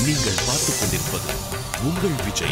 நீங்கள் பார்த்துக் கொண்டிருப்பது உங்கள் விஜய்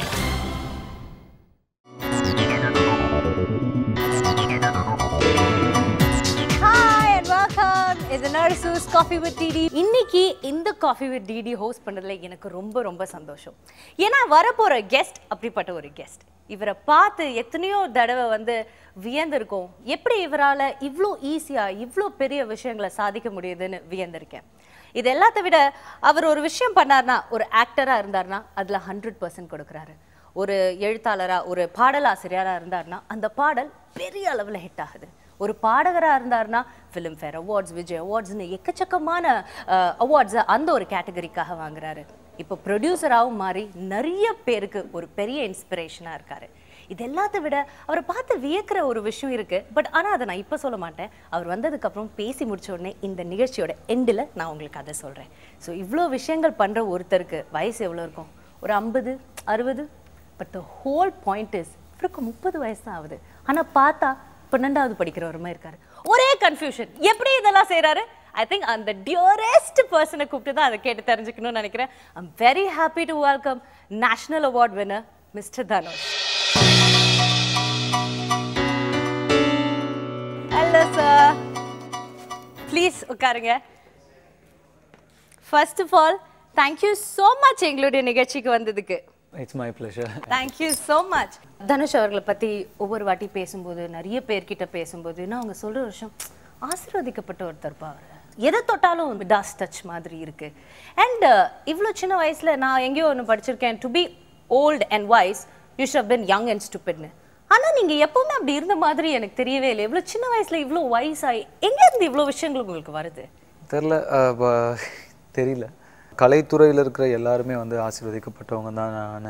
ஹாய் அண்ட் வெல்கம் இது நர்சூஸ் காஃபி வித் டிடி இன்னைக்கு இந்த காஃபி வித் டிடி ஹோஸ்ட் பண்ணதுல எனக்கு ரொம்ப ரொம்ப சந்தோஷம் ஏன்னா வரப்போற கெஸ்ட் அப்படிப்பட்ட ஒரு கெஸ்ட் இவரை பார்த்து எத்தனையோ தடவை வந்து வியந்திருக்கோம் எப்படி இவரால் இவ்வளோ ஈஸியாக இவ்வளோ பெரிய விஷயங்களை சாதிக்க முடியுதுன்னு வியந்திருக்கேன் இது எல்லாத்த விட அவர் ஒரு விஷயம் பண்ணார்னா ஒரு ஆக்டராக இருந்தார்னா அதில் ஹண்ட்ரட் பர்சன்ட் கொடுக்குறாரு ஒரு எழுத்தாளரா ஒரு பாடலாசிரியரா இருந்தார்னா அந்த பாடல் பெரிய அளவில் ஹிட் ஆகுது ஒரு பாடகரா இருந்தார்னா ஃபிலிம் ஃபேர் அவார்ட்ஸ் விஜய் அவார்ட்ஸ்னு எக்கச்சக்கமான அவார்ட்ஸை அந்த ஒரு கேட்டகரிக்காக வாங்குறாரு இப்போ ப்ரொடியூசராகவும் மாறி நிறைய பேருக்கு ஒரு பெரிய இன்ஸ்பிரேஷனாக இருக்காரு இது எல்லாத்த விட அவரை பார்த்து வியக்கிற ஒரு விஷயம் இருக்கு பட் ஆனால் அதை நான் இப்போ சொல்ல மாட்டேன் அவர் வந்ததுக்கப்புறம் பேசி முடிச்ச உடனே இந்த நிகழ்ச்சியோட எண்டில் நான் உங்களுக்கு அதை சொல்கிறேன் ஸோ இவ்வளோ விஷயங்கள் பண்ணுற ஒருத்தருக்கு வயசு எவ்வளோ இருக்கும் ஒரு ஐம்பது அறுபது but the whole point is இவருக்கு முப்பது வயசு தான் ஆகுது ஆனால் பார்த்தா பன்னெண்டாவது படிக்கிறவர் மாதிரி இருக்காரு ஒரே கன்ஃபியூஷன் எப்படி இதெல்லாம் செய்றாரு ஐ திங்க் அந்த டியூரஸ்ட் பர்சனை கூப்பிட்டு தான் அதை கேட்டு தெரிஞ்சுக்கணும்னு நினைக்கிறேன் I'm very happy to welcome national award winner mister Dhanush hello sir please உட்காருங்க first of all thank you so much எங்களுடைய நிகழ்ச்சிக்கு வந்ததுக்கு it's my pleasure thank you so much Dhanush அவர்களை பற்றி ஒவ்வொரு வாட்டி பேசும்போது நிறைய பேர்கிட்ட பேசும்போது இன்னும் அவங்க சொல்கிற விஷயம் ஆசீர்வதிக்கப்பட்ட ஒருத்தர்ப்பா அவர் எதை தொட்டாலும் டாஸ் டச் மாதிரி இருக்கு அண்ட் இவ்வளோ சின்ன வயசில் நான் எங்கேயோ ஒன்று படிச்சிருக்கேன் to be old and wise you should been young and ஸ்டூபிட்னு ஆனால் நீங்கள் எப்பவுமே அப்படி இருந்த மாதிரி எனக்கு தெரியவே இல்லை இவ்வளோ சின்ன வயசில் இவ்வளோ வயசாகி எங்கேருந்து இவ்வளோ விஷயங்கள் உங்களுக்கு வருது தெரில தெரியல கலைத்துறையில் இருக்கிற எல்லாருமே வந்து ஆசீர்வதிக்கப்பட்டவங்க தான் நான்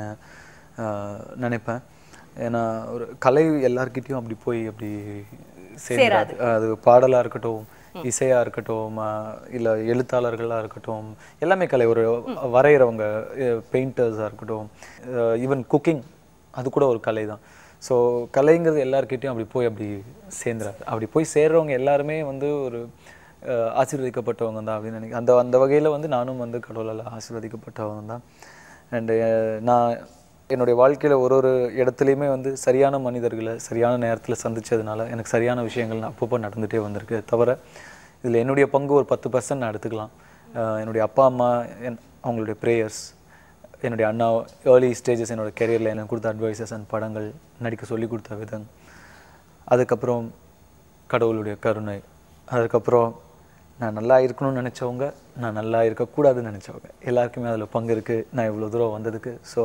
நினைப்பேன் ஏன்னா ஒரு கலை எல்லார்கிட்டயும் அப்படி போய் அப்படி சேராது அது பாடலாக இருக்கட்டும் இசையாக இருக்கட்டும் இல்லை எழுத்தாளர்களாக இருக்கட்டும் எல்லாமே கலை ஒரு வரைகிறவங்க பெயிண்டர்ஸாக இருக்கட்டும் ஈவன் குக்கிங் அது கூட ஒரு கலை தான் ஸோ கலைங்கிறது எல்லார்கிட்டயும் அப்படி போய் அப்படி சேர்ந்துறாரு அப்படி போய் சேர்றவங்க எல்லாருமே வந்து ஒரு அஹ், ஆசீர்வதிக்கப்பட்டவங்க தான் அப்படின்னு நினைக்கிறேன் அந்த அந்த வகையில் வந்து நானும் வந்து கடவுளால் ஆசீர்வதிக்கப்பட்டவங்க தான் அண்டு நான் என்னுடைய வாழ்க்கையில் ஒரு ஒரு இடத்துலையுமே வந்து சரியான மனிதர்களை சரியான நேரத்தில் சந்திச்சதுனால எனக்கு சரியான விஷயங்கள் அப்பப்போ நடந்துகிட்டே வந்திருக்கு தவிர இதில் என்னுடைய பங்கு ஒரு பத்து பர்சன்ட் நான் எடுத்துக்கலாம் அஹ், என்னுடைய அப்பா அம்மா என் அவங்களுடைய ப்ரேயர்ஸ் என்னுடைய அண்ணா ஏர்லி ஸ்டேஜஸ் என்னோட கெரியரில் எனக்கு கொடுத்த அட்வைசஸ் அண்ட் படங்கள் நடிக்க சொல்லி கொடுத்த விதம் அதுக்கப்புறம் கடவுளுடைய கருணை அதுக்கப்புறம் நான் நல்லா இருக்கணும்னு நினச்சவங்க நான் நல்லா இருக்கக்கூடாதுன்னு நினச்சவங்க எல்லாருக்குமே அதில் பங்கு இருக்குது நான் இவ்வளோ தூரம் வந்ததுக்கு ஸோ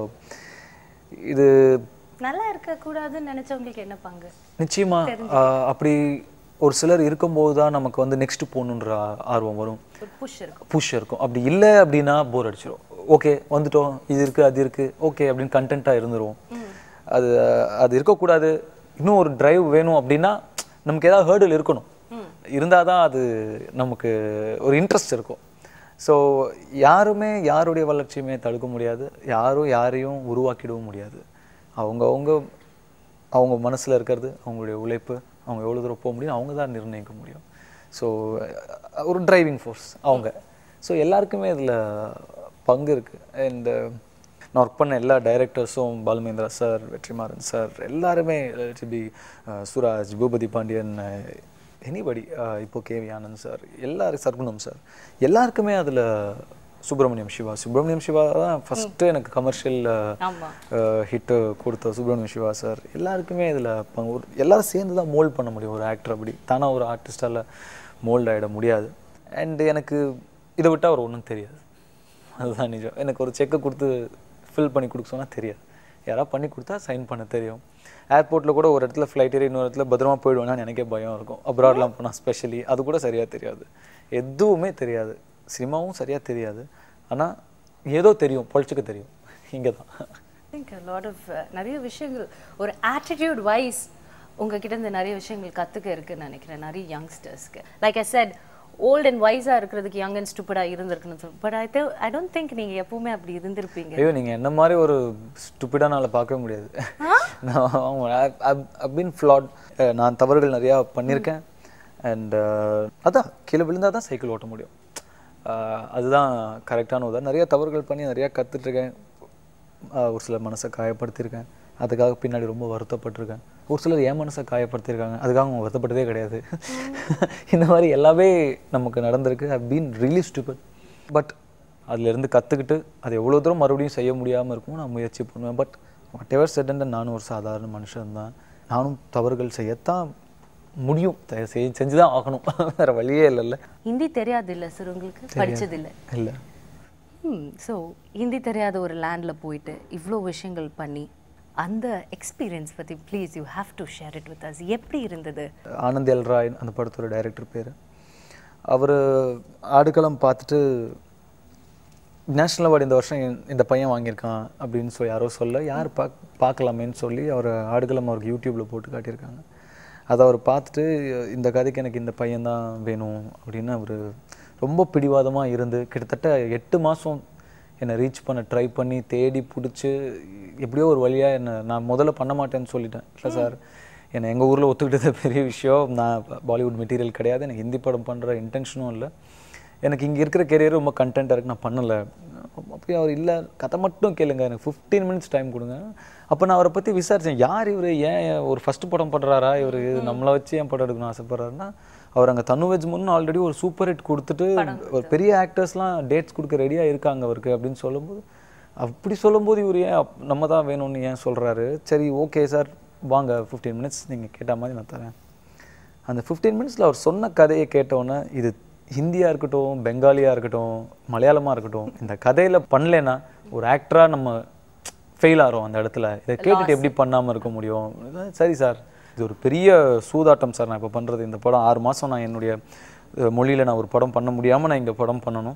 இது நல்லா இருக்கக்கூடாதுன்னு நினைச்சவங்களுக்கு என்ன பங்கு நிச்சயமா ஆஹ், அப்படி ஒரு சிலர் இருக்கும்போது தான் நமக்கு வந்து நெக்ஸ்ட் போகணுன்ற ஆர்வம் வரும் ஒரு புஷ் இருக்கும் புஷ் இருக்கும் அப்படி இல்லை அப்படின்னா போர் அடிச்சிடும் ஓகே வந்துட்டோம் இது இருக்குது அது இருக்குது ஓகே அப்படின்னு கண்டென்ட்டாக இருந்துருவோம் அது அது இருக்கக்கூடாது இன்னும் ஒரு டிரைவ் வேணும் அப்படின்னா நமக்கு ஏதாவது ஹேர்டில் இருக்கணும் இருந்தால் தான் அது நமக்கு ஒரு இன்ட்ரெஸ்ட் இருக்கும் ஸோ யாருமே யாருடைய வளர்ச்சியுமே தடுக்க முடியாது யாரும் யாரையும் உருவாக்கிடவும் முடியாது அவங்கவுங்க அவங்க மனசில் இருக்கிறது அவங்களுடைய உழைப்பு அவங்க எவ்வளோ தூரம் போக முடியும் அவங்க தான் நிர்ணயிக்க முடியும் ஸோ ஒரு டிரைவிங் ஃபோர்ஸ் அவங்க ஸோ எல்லாருக்குமே இதில் பங்கு இருக்குது அண்ட் நான் ஒர்க் பண்ண எல்லா டைரக்டர்ஸும் பாலுமேந்திரா சார் வெற்றிமாறன் சார் எல்லாருமே பி சுராஜ் பூபதி பாண்டியன் எனிபடி இப்போ கேவி ஆனந்த் சார் எல்லாரும் சர்க்குணம் சார் எல்லாருக்குமே அதில் சுப்பிரமணியம் சிவா சுப்பிரமணியம் சிவா தான் ஃபஸ்ட்டு எனக்கு கமர்ஷியல் ஆமா ஹிட்டு கொடுத்த சுப்பிரமணியம் சிவா சார் எல்லாருக்குமே இதில் பங்கு ஒரு- எல்லாரும் சேர்ந்து தான் மோல்ட் பண்ண முடியும் ஒரு ஆக்டர் அப்படி தானாக ஒரு ஆர்டிஸ்டால் மோல்ட் ஆகிட முடியாது அண்ட் எனக்கு இதை விட்டால் அவர் ஒன்றும் தெரியாது அதுதான் நிஜம் எனக்கு ஒரு செக்கை கொடுத்து ஃபில் பண்ணி கொடுக்க சொன்னால் தெரியாது யாராவது பண்ணி கொடுத்தா சைன் பண்ண தெரியும் ஏர்போர்ட்டில் கூட ஒரு இடத்துல ஃப்ளைட் ஏறி இன்னொரு இடத்துல பத்திரமா போயிடுவேன்னா எனக்கே பயம் இருக்கும் அப்ராட்லாம் போனால் ஸ்பெஷலி அது கூட சரியாக தெரியாது எதுவுமே தெரியாது சினிமாவும் சரியாக தெரியாது ஆனால் ஏதோ தெரியும் பொழிச்சுக்க தெரியும் இங்கே தான் திங்க் லாட் ஆஃப் நிறைய விஷயங்கள் ஒரு ஆட்டிடியூட் வைஸ் உங்ககிட்ட இருந்து நிறைய விஷயங்கள் கற்றுக்க இருக்குன்னு நினைக்கிறேன் நிறைய யங்ஸ்டர்ஸ்க்கு like I said old and வைஸாக இருக்கிறதுக்கு யங் அண்ட் ஸ்டூப்பிடாக இருந்திருக்குன்னு சொல்லி but I I don't think நீங்கள் எப்பவுமே அப்படி இருந்திருப்பீங்க ஐயோ நீங்கள் என்ன மாதிரி ஒரு ஸ்டூப்பிடாக நாளை பார்க்கவே முடியாது நான் பின் ஃப்ளாட் நான் தவறுகள் நிறையா பண்ணியிருக்கேன் அண்ட் அதான் கீழே விழுந்தால் தான் சைக்கிள் ஓட்ட முடியும் ஆஹ் அதுதான் கரெக்டான உதாரணம் நிறைய தவறுகள் பண்ணி நிறையா கற்றுட்ருக்கேன் ஒரு சிலர் மனசை காயப்படுத்தியிருக்கேன் அதுக்காக பின்னாடி ரொம்ப வருத்தப்பட்டிருக்கேன் ஒரு சிலர் என் மனசை காயப்படுத்தியிருக்காங்க அதுக்காக அவங்க வருத்தப்பட்டதே கிடையாது இந்த மாதிரி எல்லாமே நமக்கு நடந்திருக்கு I been really stupid but அதுலேருந்து கற்றுக்கிட்டு அது எவ்வளோ தூரம் மறுபடியும் செய்ய முடியாமல் இருக்குமோ நான் முயற்சி பண்ணுவேன் பட் வாட் எவர் செட் நானும் ஒரு சாதாரண மனுஷன் தான் நானும் தவறுகள் செய்யத்தான் முடியும் த- செய் செஞ்சு தான் ஆகணும் வேறு வழியே இல்லைல்ல ஹிந்தி தெரியாது இல்ல சார் உங்களுக்கு படிச்சது இல்ல இல்லை ஸோ ஹிந்தி தெரியாத ஒரு லேண்டில் போயிட்டு இவ்வளோ விஷயங்கள் பண்ணி அந்த எக்ஸ்பீரியன்ஸ் பற்றி please you have to share it with us எப்படி இருந்தது ஆனந்த் எல் ராய் அந்த படத்தோட டைரக்டர் பேர் அவர் ஆடுகளம் பார்த்துட்டு நேஷ்னல் அவார்டு இந்த வருஷம் இந்த- இந்த பையன் வாங்கியிருக்கான் அப்படின்னு சொல்லி யாரோ சொல்ல யார் பாக் பார்க்கலாமேன்னு சொல்லி அவர் ஆடுகளம் அவருக்கு யூடியூப்பில் போட்டு காட்டியிருக்காங்க அதை அவர் பார்த்துட்டு இந்த கதைக்கு எனக்கு இந்த பையன் தான் வேணும் அப்படின்னு அவர் ரொம்ப பிடிவாதமாக இருந்து கிட்டத்தட்ட எட்டு மாதம் என்னை ரீச் பண்ண ட்ரை பண்ணி தேடி பிடிச்சி எப்படியோ ஒரு வழியாக என்னை நான் முதல்ல பண்ண மாட்டேன்னு சொல்லிட்டேன் இல்லை சார் என்னை எங்கள் ஊரில் ஒத்துக்கிட்டது பெரிய விஷயம் நான் பாலிவுட் மெட்டீரியல் கிடையாது எனக்கு ஹிந்தி படம் பண்ணுற இன்டென்ஷனும் இல்லை எனக்கு இங்கே இருக்கிற கெரியர் ரொம்ப கண்டென்ட்டாக இருக்கு நான் பண்ணலை அப்போ அவர் இல்லை கதை மட்டும் கேளுங்க எனக்கு ஃபிஃப்டீன் மினிட்ஸ் டைம் கொடுங்க அப்போ நான் அவரை பற்றி விசாரித்தேன் யார் இவர் ஏன் ஒரு ஃபஸ்ட்டு படம் பண்ணுறாரா இவர் நம்மளை வச்சு ஏன் படம் எடுக்கணும்னு ஆசைப்படுறாருன்னா அவர் அங்கே தனுவெஜ் முன்னு ஆல்ரெடி ஒரு சூப்பர் ஹிட் கொடுத்துட்டு ஒரு பெரிய ஆக்டர்ஸ்லாம் டேட்ஸ் கொடுக்க ரெடியாக இருக்காங்க அவருக்கு அப்படின்னு சொல்லும்போது அப்படி சொல்லும்போது இவர் ஏன் அப்- நம்ம தான் வேணும்னு ஏன் சொல்கிறாரு சரி ஓகே சார் வாங்க ஃபிஃப்டீன் மினிட்ஸ் நீங்கள் கேட்ட மாதிரி நான் தரேன் அந்த ஃபிஃப்டீன் மினிட்ஸில் அவர் சொன்ன கதையை கேட்டோன்னே இது ஹிந்தியாக இருக்கட்டும் பெங்காலியாக இருக்கட்டும் மலையாளமாக இருக்கட்டும் இந்த கதையில் பண்ணலைன்னா ஒரு ஆக்டராக நம்ம ஃபெயில் ஆகிறோம் அந்த இடத்துல இதை கேட்டுட்டு எப்படி பண்ணாமல் இருக்க முடியும் சரி சார் இது ஒரு பெரிய சூதாட்டம் சார் நான் இப்போ பண்ணுறது இந்த படம் ஆறு மாதம் நான் என்னுடைய மொழியில் நான் ஒரு படம் பண்ண முடியாமல் நான் இங்கே படம் பண்ணணும்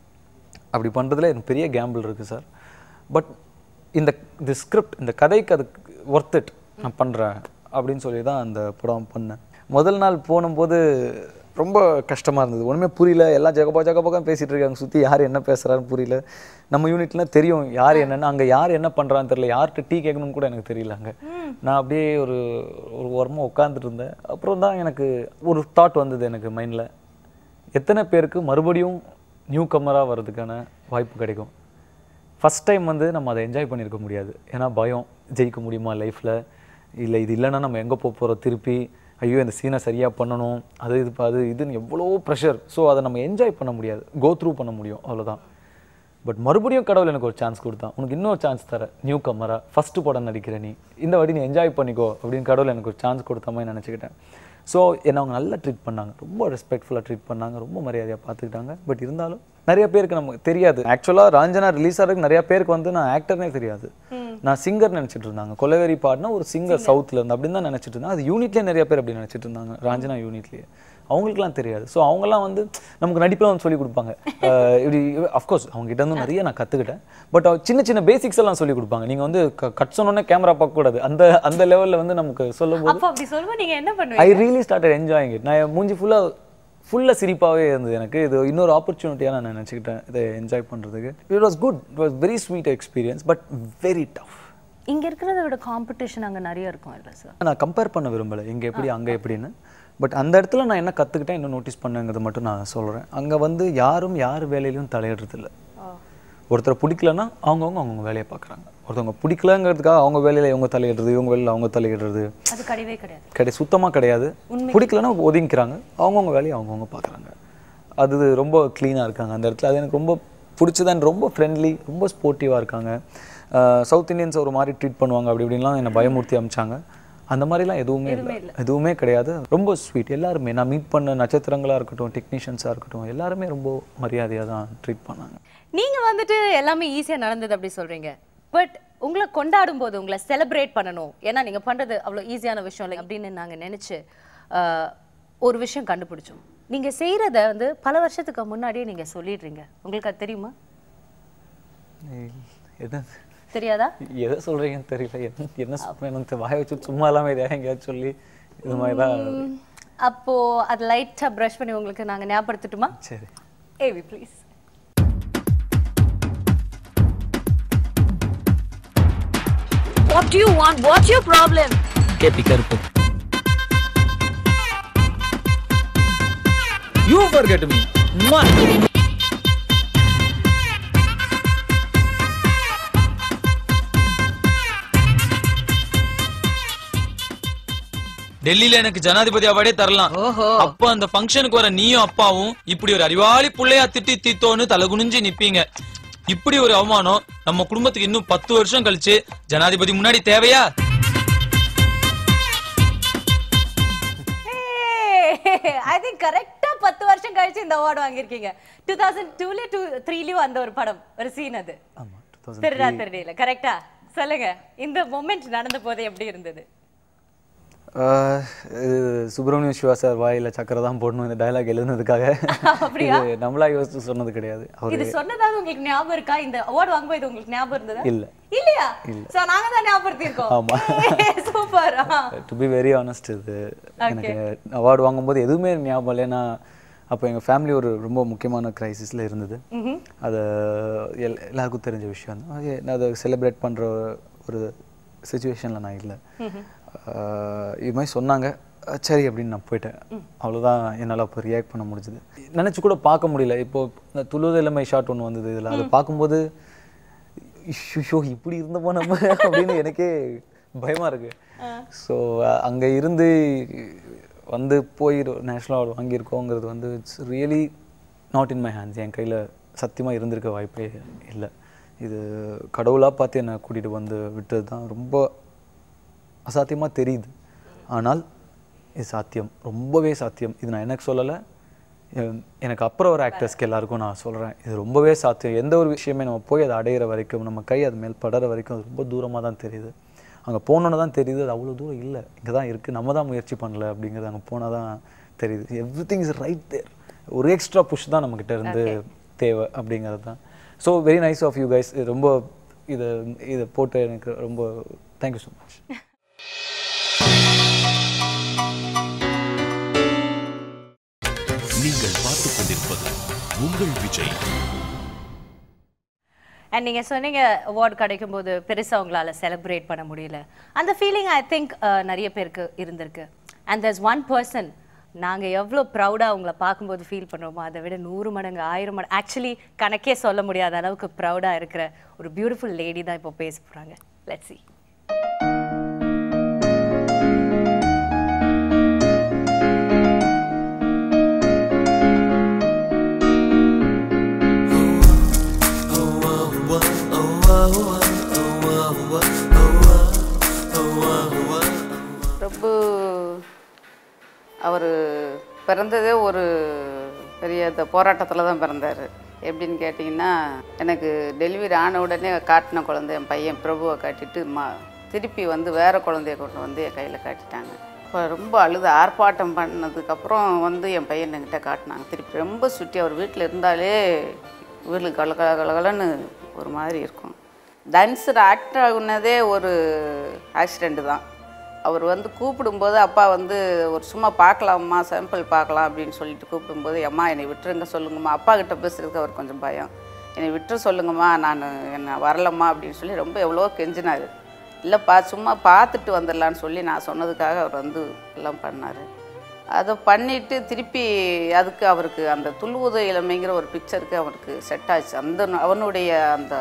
அப்படி பண்ணுறதுல எனக்கு பெரிய கேம்பிள் இருக்குது சார் பட் இந்த இந்த ஸ்கிரிப்ட் இந்த கதைக்கு அது ஒர்த் இட் நான் பண்ணுறேன் அப்படின்னு சொல்லி தான் அந்த படம் பண்ணேன் முதல் நாள் போனும்போது ரொம்ப கஷ்டமாக இருந்தது ஒன்றுமே புரியல எல்லாம் ஜகபா ஜகபாக்கம் பேசிகிட்டு இருக்காங்க சுற்றி யார் என்ன பேசுகிறான்னு புரியல நம்ம யூனிட்லாம் தெரியும் யார் என்னன்னு அங்கே யார் என்ன பண்ணுறான்னு தெரியல யார்கிட்ட டீ கேட்கணும்னு கூட எனக்கு தெரியல அங்கே நான் அப்படியே ஒரு ஒரு ஓரமாக உட்காந்துட்டு இருந்தேன் அப்புறம் தான் எனக்கு ஒரு தாட் வந்தது எனக்கு மைண்டில் எத்தனை பேருக்கு மறுபடியும் நியூ கம்மராக வர்றதுக்கான வாய்ப்பு கிடைக்கும் ஃபஸ்ட் டைம் வந்து நம்ம அதை என்ஜாய் பண்ணியிருக்க முடியாது ஏன்னா பயம் ஜெயிக்க முடியுமா லைஃப்பில் இல்லை இது இல்லைன்னா நம்ம எங்கே போக போகிறோம் திருப்பி ஐயோ இந்த சீனை சரியாக பண்ணணும் அது இது அது இதுன்னு எவ்வளோ ப்ரெஷர் ஸோ அதை நம்ம என்ஜாய் பண்ண முடியாது கோ த்ரூ பண்ண முடியும் அவ்வளோதான் பட் மறுபடியும் கடவுள் எனக்கு ஒரு சான்ஸ் கொடுத்தான் உனக்கு இன்னொரு சான்ஸ் தர நியூ கம்மரா ஃபஸ்ட்டு படம் நடிக்கிற நீ இந்த வாட்டி நீ என்ஜாய் பண்ணிக்கோ அப்படின்னு கடவுள் எனக்கு ஒரு சான்ஸ் கொடுத்த மாதிரி நினச்சிக்கிட்டேன் ஸோ என்னை அவங்க நல்லா ட்ரீட் பண்ணாங்க ரொம்ப ரெஸ்பெக்ட்ஃபுல்லாக ட்ரீட் பண்ணாங்க ரொம்ப மரியாதையாக பார்த்துக்கிட்டாங்க பட் இருந்தாலும் நிறைய பேருக்கு நமக்கு தெரியாது ஆக்சுவலாக ராஞ்சனா ரிலீஸ் ஆகிறதுக்கு நிறைய பேருக்கு வந்து நான் ஆக்டர்னே தெரியாது நான் சிங்கர் நினச்சிட்டு இருந்தாங்க கொலவேரி பாடினா ஒரு சிங்கர் சவுத்தில் இருந்து அப்படின்னு தான் நினச்சிட்டு இருந்தாங்க அது யூனிட்லேயே நிறைய பேர் அப்படி நினச்சிட்டு இருந்தாங்க ராஞ்சனா யூனிட்லேயே அவங்களுக்குலாம் தெரியாது ஸோ அவங்கெல்லாம் வந்து நமக்கு நடிப்பில் வந்து சொல்லி கொடுப்பாங்க அஹ் இப்படி அஃப்கோர்ஸ் அவங்க கிட்ட இருந்து நிறைய நான் கற்றுக்கிட்டேன் பட் சின்ன சின்ன பேசிக்ஸ் எல்லாம் சொல்லி கொடுப்பாங்க நீங்கள் வந்து கட் சொன்னோன்னே கேமரா பார்க்கக்கூடாது அந்த அந்த லெவலில் வந்து நமக்கு சொல்லும்போது அப்போ அப்படி சொல்லும்போது நீங்க என்ன ஐ பண்ணுவீங்க ரியலி ஸ்டார்டட் என்ஜாயிங் இட் நான் மூஞ்சி ஃபுல்லாக ஃபுல்லாக சிரிப்பாகவே இருந்தது எனக்கு இது இன்னொரு ஆப்பர்ச்சுனிட்டியாக நான் நினச்சிக்கிட்டேன் இதை என்ஜாய் பண்ணுறதுக்கு it was good it was very sweet experience but very tough இங்க இருக்கிறத விட காம்படிஷன் அங்க நிறைய இருக்கும் இல்ல சார் நான் கம்பேர் பண்ண விரும்பலை இங்கே எப்படி அங்கே எப்படின்னு பட் அந்த இடத்துல நான் என்ன கற்றுக்கிட்டேன் இன்னும் நோட்டீஸ் பண்ணேங்கிறத மட்டும் நான் சொல்கிறேன் அங்கே வந்து யாரும் யார் வேலையிலையும் தலையிடுறதில்ல ஒருத்தரை பிடிக்கலன்னா அவங்கவுங்க அவங்கவுங்க வேலையை பார்க்குறாங்க ஒருத்தவங்க பிடிக்கலங்கிறதுக்காக அவங்க வேலையில் இவங்க தலையிடுறது இவங்க வேலையில் அவங்க தலையிடுறது அது கிடையவே கிடையாது கிடையாது சுத்தமாக கிடையாது பிடிக்கலன்னா ஒதுங்கிக்கிறாங்க அவங்கவுங்க வேலையை அவங்கவுங்க பார்க்குறாங்க அது ரொம்ப க்ளீனாக இருக்காங்க அந்த இடத்துல அது எனக்கு ரொம்ப பிடிச்சது and ரொம்ப ஃப்ரெண்ட்லி ரொம்ப ஸ்போர்ட்டிவாக இருக்காங்க சவுத் இந்தியன்ஸ் ஒரு மாதிரி ட்ரீட் பண்ணுவாங்க அப்படி இப்படின்லாம் என்னை பயமுறுத்தி அமிச்சாங்க அந்த மாதிரிலாம் எதுவுமே இல்லை எதுவுமே கிடையாது ரொம்ப ஸ்வீட் எல்லாருமே நான் மீட் பண்ண நட்சத்திரங்களாக இருக்கட்டும் டெக்னீஷியன்ஸாக இருக்கட்டும் எல்லாருமே ரொம்ப மரியாதையாக தான் ட்ரீட் பண்ணாங்க நீங்க வந்துட்டு எல்லாமே ஈஸியா நடந்தது அப்படி சொல்றீங்க பட் உங்களை கொண்டாடும் போது உங்களை செலிப்ரேட் பண்ணணும் ஏன்னா நீங்க பண்றது அவ்வளவு ஈஸியான விஷயம் இல்லை அப்படின்னு நாங்க நினைச்சு ஆஹ், ஒரு விஷயம் கண்டுபிடிச்சோம் நீங்க செய்யறத வந்து பல வருஷத்துக்கு முன்னாடியே நீங்க சொல்லிடுறீங்க உங்களுக்கு அது தெரியுமா என்ன தெரியாதா எதை சொல்கிறீங்கன்னு தெரியல என்ன என்ன சொல்கிறேன்னு வாயை வச்சு சும்மா இல்லாமல் எதையா எங்கேயாச்சும் சொல்லி இது மாதிரி தான் ம், அப்போ அது லைட்டா ப்ரஷ் பண்ணி உங்களுக்கு நாங்க ஞாபகப்படுத்தட்டுமா சரி A V please What do you want? What's your problem? K B கருப்பு யூ ஃபர்கெட் மீ டெல்லியில எனக்கு ஜனாதிபதி அவார்டே தரலாம் அப்ப அந்த ஃபங்க்ஷனுக்கு வர நீயும் அப்பாவும் இப்படி ஒரு அறிவாளி புள்ளையா திட்டி தீத்தோன்னு தலை குனிஞ்சு நிப்பீங்க இப்படி ஒரு அவமானம் நம்ம குடும்பத்துக்கு இன்னும் பத்து வருஷம் கழிச்சு ஜனாதிபதி முன்னாடி தேவையா ஐ திங்க் கரெக்டா பத்து வருஷம் கழிச்சு இந்த அவார்டு வாங்கியிருக்கீங்க டூ தௌசண்ட் டூல டூ த்ரீலயும் அந்த ஒரு படம் ஒரு சீன் அது ஆமாம் டூ திருடா திருடியில கரெக்டா சொல்லுங்க இந்த மொமெண்ட் நடந்த போது எப்படி இருந்தது சுப்பிரமணியம் சிவா சார் வாயில சக்கரை தான் போடணும் இந்த டயலாக் எழுதுனதுக்காக அப்படியா? இது நம்மளா யோசிச்சு சொன்னது கிடையாது அவர் இது சொன்னதாவது உங்களுக்கு ஞாபகம் இருக்கா இந்த அவார்டு வாங்கும்போது இது உங்களுக்கு ஞாபகம் இருந்ததா இல்ல. இல்லையா சோ நாங்க தான் ஞாபகப்படுத்திருக்கோம் ஆமா. Super to be very honest இது எனக்கு அவார்டு வாங்கும்போது எதுவுமே ஞாபகம் இல்லை ஏன்னா அப்போ எங்கள் ஃபேமிலி ஒரு ரொம்ப முக்கியமான கிரைசிஸில் இருந்தது அது எல் எல்லாருக்கும் தெரிஞ்ச விஷயம் தான் அது நான் அதை செலிப்ரேட் பண்ணுற ஒரு சுச்சுவேஷனில் நான் இல்லை இது மாதிரி சொன்னாங்க அஹ் சரி அப்படின்னு நான் போயிட்டேன் அவ்வளோதான் என்னால் அப்போ ரியாக்ட் பண்ண முடிஞ்சது நினச்சி கூட பார்க்க முடியல இப்போ இந்த துளுவது இளமை ஷாட் ஒன்று வந்தது இதில் அதை பார்க்கும்போது ஷோ இப்படி இருந்தப்போ நம்ம அப்படின்னு எனக்கே பயமா இருக்கு ஸோ அங்க இருந்து வந்து போய் நேஷ்னல் அவார்டு வாங்கியிருக்கோங்கிறது வந்து it's really not in my hands என் கையில் சத்தியமாக இருந்திருக்க வாய்ப்பே இல்லை இது கடவுளாக பார்த்து என்னை கூட்டிகிட்டு வந்து விட்டது தான் ரொம்ப அசாத்தியமாக தெரியுது ஆனால் இது சாத்தியம் ரொம்பவே சாத்தியம் இது நான் எனக்கு சொல்லலை என்- எனக்கு அப்புறம் ஒரு ஆக்டர்ஸ்க்கு எல்லாருக்கும் நான் சொல்கிறேன் இது ரொம்பவே சாத்தியம் எந்த ஒரு விஷயமே நம்ம போய் அதை அடையிற வரைக்கும் நம்ம கை அது மேல் படற வரைக்கும் அது ரொம்ப தூரமாக தான் தெரியுது அங்கே போனோன்னு தான் தெரியுது அது அவ்வளோ தூரம் இல்லை இங்கே தான் இருக்குது நம்ம தான் முயற்சி பண்ணல அப்படிங்கிறது அங்கே போனால் தான் தெரியுது everything is right there ஒரு எக்ஸ்ட்ரா புஷ் தான் நம்மக்கிட்ட இருந்து தேவை அப்படிங்கிறது தான் so very nice of you guys ரொம்ப இதை இதை போட்டு எனக்கு ரொம்ப தேங்க்யூ ஸோ மச் நீங்கள் பார்த்துக் கொண்டிருப்பது உங்கள் விஜய் அண்ட் நீங்க சொன்னீங்க அவார்டு கிடைக்கும் போது பெருசா உங்களால செலிப்ரேட் பண்ண முடியல அந்த ஃபீலிங் ஐ திங்க் நிறைய பேருக்கு இருந்திருக்கு அண்ட் there's ஒன் பர்சன் நாங்க எவ்வளோ ப்ரௌடா அவங்கள பார்க்கும்போது ஃபீல் பண்றோமோ அதை விட நூறு மடங்கு ஆயிரம் மடங்கு ஆக்சுவலி கணக்கே சொல்ல முடியாத அளவுக்கு ப்ரௌடா இருக்கிற ஒரு பியூட்டிஃபுல் லேடி தான் இப்போ பேச போறாங்க லெட்ஸ் see பிரபு அவர் பிறந்ததே ஒரு பெரிய இந்த போராட்டத்தில் தான் பிறந்தார் எப்படின்னு கேட்டிங்கன்னா எனக்கு டெலிவரி ஆன உடனே காட்டின குழந்தை என் பையன் பிரபுவை காட்டிட்டு மா திருப்பி வந்து வேறு குழந்தைய கொண்டு வந்து என் கையில் காட்டிட்டாங்க இப்போ ரொம்ப அழுது ஆர்ப்பாட்டம் பண்ணதுக்கப்புறம் வந்து என் பையன் என்கிட்ட காட்டினாங்க திருப்பி ரொம்ப சுட்டி அவர் வீட்டில் இருந்தாலே வீடு கல கல கலகலன்னு ஒரு மாதிரி இருக்கும் டான்ஸர் ஆக்ட் ஆகுனதே ஒரு ஆக்சிடெண்ட்டு தான் அவர் வந்து கூப்பிடும்போது அப்பா வந்து ஒரு சும்மா பார்க்கலாம்மா சாம்பிள் பார்க்கலாம் அப்படின்னு சொல்லிட்டு கூப்பிடும்போது அம்மா என்னை விட்டுருங்க சொல்லுங்கம்மா அப்பா கிட்ட பேசுறதுக்கு அவர் கொஞ்சம் பயம் என்னை விட்டுற சொல்லுங்கம்மா நான் என்ன வரலம்மா அப்படின்னு சொல்லி ரொம்ப எவ்வளோ கெஞ்சினார் இல்லைப்பா சும்மா பார்த்துட்டு வந்துடலான்னு சொல்லி நான் சொன்னதுக்காக அவர் வந்து எல்லாம் பண்ணார் அதை பண்ணிட்டு திருப்பி அதுக்கு அவருக்கு அந்த துள்ளுவத இளமைங்கிற ஒரு பிக்சருக்கு அவருக்கு செட் ஆச்சு அந்த அவனுடைய அந்த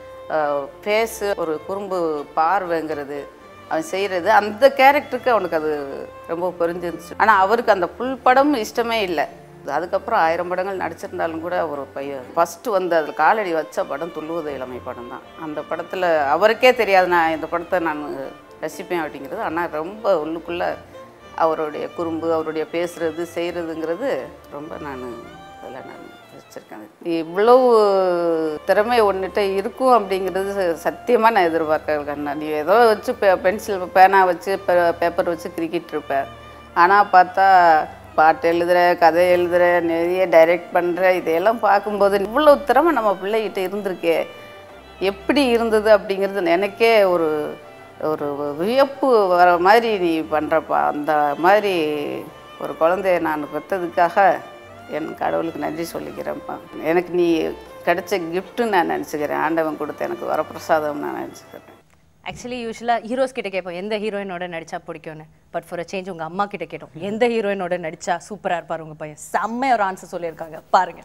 ஃபேஸு ஒரு குறும்பு பார்வைங்கிறது அவன் செய்கிறது அந்த கேரக்டருக்கு அவனுக்கு அது ரொம்ப பொருந்திருந்துச்சு ஆனால் அவருக்கு அந்த ஃபுல் படம் இஷ்டமே இல்லை அதுக்கப்புறம் ஆயிரம் படங்கள் நடிச்சிருந்தாலும் கூட ஒரு பையன் ஃபஸ்ட்டு வந்து அதில் காலடி வச்ச படம் துள்ளுவது இளமை படம் தான் அந்த படத்தில் அவருக்கே தெரியாது நான் இந்த படத்தை நான் ரசிப்பேன் அப்படிங்கிறது ஆனால் ரொம்ப உள்ளுக்குள்ளே அவருடைய குறும்பு அவருடைய பேசுறது செய்கிறதுங்கிறது ரொம்ப நான் அதில் நான் வச்சுருக்கேன் இவ்வளவு திறமை ஒன்றுட்ட இருக்கும் அப்படிங்கிறது சத்தியமாக நான் எதிர்பார்க்கல கண்ணா நீ ஏதோ வச்சு பெ பென்சில் பேனா வச்சு பேப்பர் வச்சு கிரிக்கிட்டு இருப்ப ஆனால் பார்த்தா பாட்டு எழுதுகிற கதை எழுதுகிற நிறைய டைரக்ட் பண்ணுற இதையெல்லாம் பார்க்கும்போது இவ்வளோ திறமை நம்ம பிள்ளைகிட்ட இருந்திருக்கே எப்படி இருந்தது அப்படிங்கிறது எனக்கே ஒரு ஒரு வியப்பு வர மாதிரி நீ பண்ணுறப்பா அந்த மாதிரி ஒரு குழந்தைய நான் பெற்றதுக்காக என் கடவுளுக்கு நன்றி சொல்லிக்கிறேன்ப்பா எனக்கு நீ கிடைச்ச கிஃப்ட்டு நான் நினச்சிக்கிறேன் ஆண்டவன் கொடுத்த எனக்கு வரப்பிரசாதம் நான் நினச்சிக்கிறேன் ஆக்சுவலி யூஸ்வலாக ஹீரோஸ் கிட்ட கேட்போம் எந்த ஹீரோயினோட நடிச்சா பிடிக்கும்னு பட் ஃபார் அ சேஞ்ச் உங்க அம்மா கிட்ட கேட்டோம் எந்த ஹீரோயினோட நடிச்சா சூப்பரா இருப்பார் உங்க பையன் செம்மையா ஒரு ஆன்சர் சொல்லியிருக்காங்க பாருங்க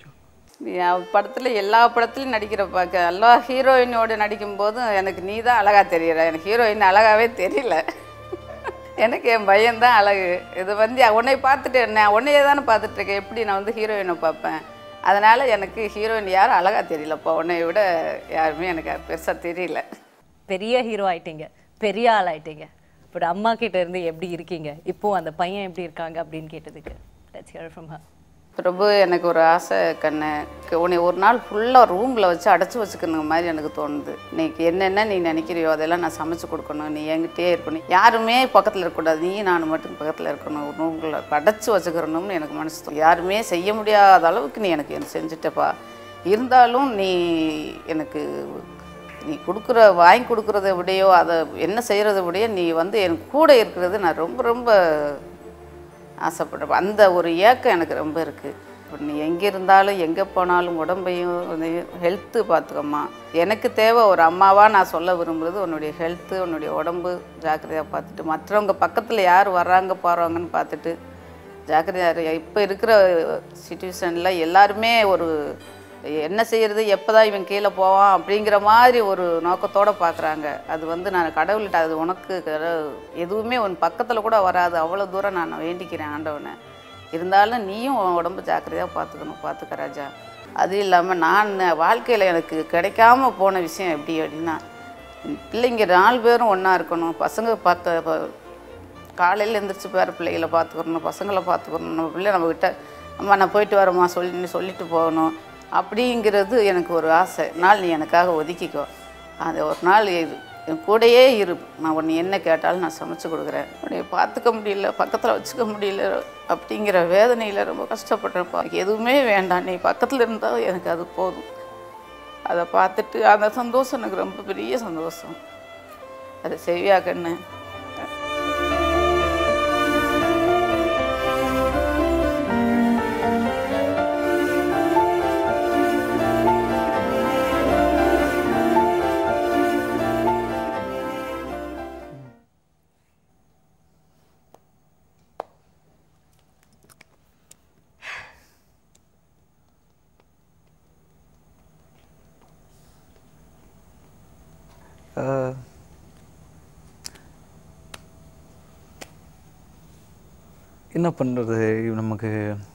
நீ அவ படத்தில் எல்லா படத்துலையும் நடிக்கிற பார்க்க எல்லா ஹீரோயினோடு நடிக்கும்போதும் எனக்கு நீ தான் அழகாக தெரியற எனக்கு ஹீரோயின் அழகாவே தெரியல எனக்கு என் பையன்தான் அழகு இது வந்து உன்னை பார்த்துட்டு நான் உன்னையே தானே பார்த்துட்டு இருக்கேன் எப்படி நான் வந்து ஹீரோயினை பார்ப்பேன் அதனால் எனக்கு ஹீரோயின் யாரும் அழகாக தெரியலப்பா உன்னை விட யாருமே எனக்கு பெருசாக தெரியல பெரிய ஹீரோ ஆயிட்டீங்க பெரிய ஆள் ஆயிட்டீங்க பட் அம்மா கிட்ட இருந்து எப்படி இருக்கீங்க இப்போ அந்த பையன் எப்படி இருக்காங்க அப்படின்னு கேட்டதுக்கு let's hear from her Prabhu எனக்கு ஒரு ஆசை கண்ணு க- உன்னை ஒரு நாள் ஃபுல்லாக ரூமில் வச்சு அடைச்சி வச்சுக்கணும் மாதிரி எனக்கு தோணுது இன்னைக்கு என்னென்ன நீ நினைக்கிறியோ அதெல்லாம் நான் சமைச்சு கொடுக்கணும் நீ என்கிட்டயே இருக்கணும் யாருமே பக்கத்தில் இருக்கக்கூடாது நீ நான் மட்டும் பக்கத்தில் இருக்கணும் ரூமில் அடைச்சி வச்சுக்கிறணும்னு எனக்கு மனசு தோணும் யாருமே செய்ய முடியாத அளவுக்கு நீ எனக்கு எனக்கு செஞ்சுட்டப்பா இருந்தாலும் நீ எனக்கு நீ கொடுக்குற வாங்கி கொடுக்குறத விடையோ அதை என்ன செய்கிறத விடையோ நீ வந்து என் கூட இருக்கிறது நான் ரொம்ப ரொம்ப ஆசைப்படுறேன் அந்த ஒரு ஏக்கம் எனக்கு ரொம்ப இருக்குது இப்போ நீ எங்கே இருந்தாலும் எங்கே போனாலும் உடம்பையும் ஹெல்த்து பார்த்துக்கம்மா எனக்கு தேவை ஒரு அம்மாவாக நான் சொல்ல விரும்புறது உன்னுடைய ஹெல்த்து உன்னுடைய உடம்பு ஜாக்கிரதையாக பார்த்துட்டு மற்றவங்க பக்கத்தில் யார் வர்றாங்க போகிறாங்கன்னு பார்த்துட்டு ஜாக்கிரதையாக இப்போ இருக்கிற சுச்சுவேஷனில் எல்லாருமே ஒரு என்ன செய்யறது எப்போ தான் இவன் கீழே போவான் அப்படிங்கிற மாதிரி ஒரு நோக்கத்தோடு பார்க்குறாங்க அது வந்து நான் கடவுள்கிட்ட அது உனக்கு கட- எதுவுமே உன் பக்கத்தில் கூட வராது அவ்வளோ தூரம் நான் வேண்டிக்கிறேன் ஆண்டவனை இருந்தாலும் நீயும் உன் உடம்பு ஜாக்கிரதையாக பார்த்துக்கணும் பார்த்துக்க ராஜா அது இல்லாமல் நான் வாழ்க்கையில் எனக்கு கிடைக்காம போன விஷயம் எப்படி அப்படின்னா பிள்ளைங்க நாலு பேரும் ஒன்றா இருக்கணும் பசங்க பார்க்க காலையில் எழுந்திரிச்சு பேர பிள்ளைகளை பார்த்துக்கணும் பசங்களை பார்த்துக்கணும் நம்ம பிள்ளை நம்மக்கிட்ட அம்மா நான் போயிட்டு வரேம்மா சொல்லி சொல்லிட்டு போகணும் அப்படிங்கிறது எனக்கு ஒரு ஆசை நாள் நீ எனக்காக ஒதுக்கிக்கோ அது ஒரு நாள் இரு என் கூடயே இரு நான் உன்னை என்ன கேட்டாலும் நான் சமைச்சு கொடுக்குறேன் உன்னை பார்த்துக்க முடியல பக்கத்தில் வச்சுக்க முடியல அப்படிங்கிற வேதனையில் ரொம்ப கஷ்டப்பட்டிருப்பா எனக்கு எதுவுமே வேண்டாம் நீ பக்கத்தில் இருந்தால் எனக்கு அது போதும் அதை பார்த்துட்டு அந்த சந்தோஷம் எனக்கு ரொம்ப பெரிய சந்தோஷம் அதை செய்வியா கண்ணு ஆஹ், என்ன பண்ணுறது நமக்கு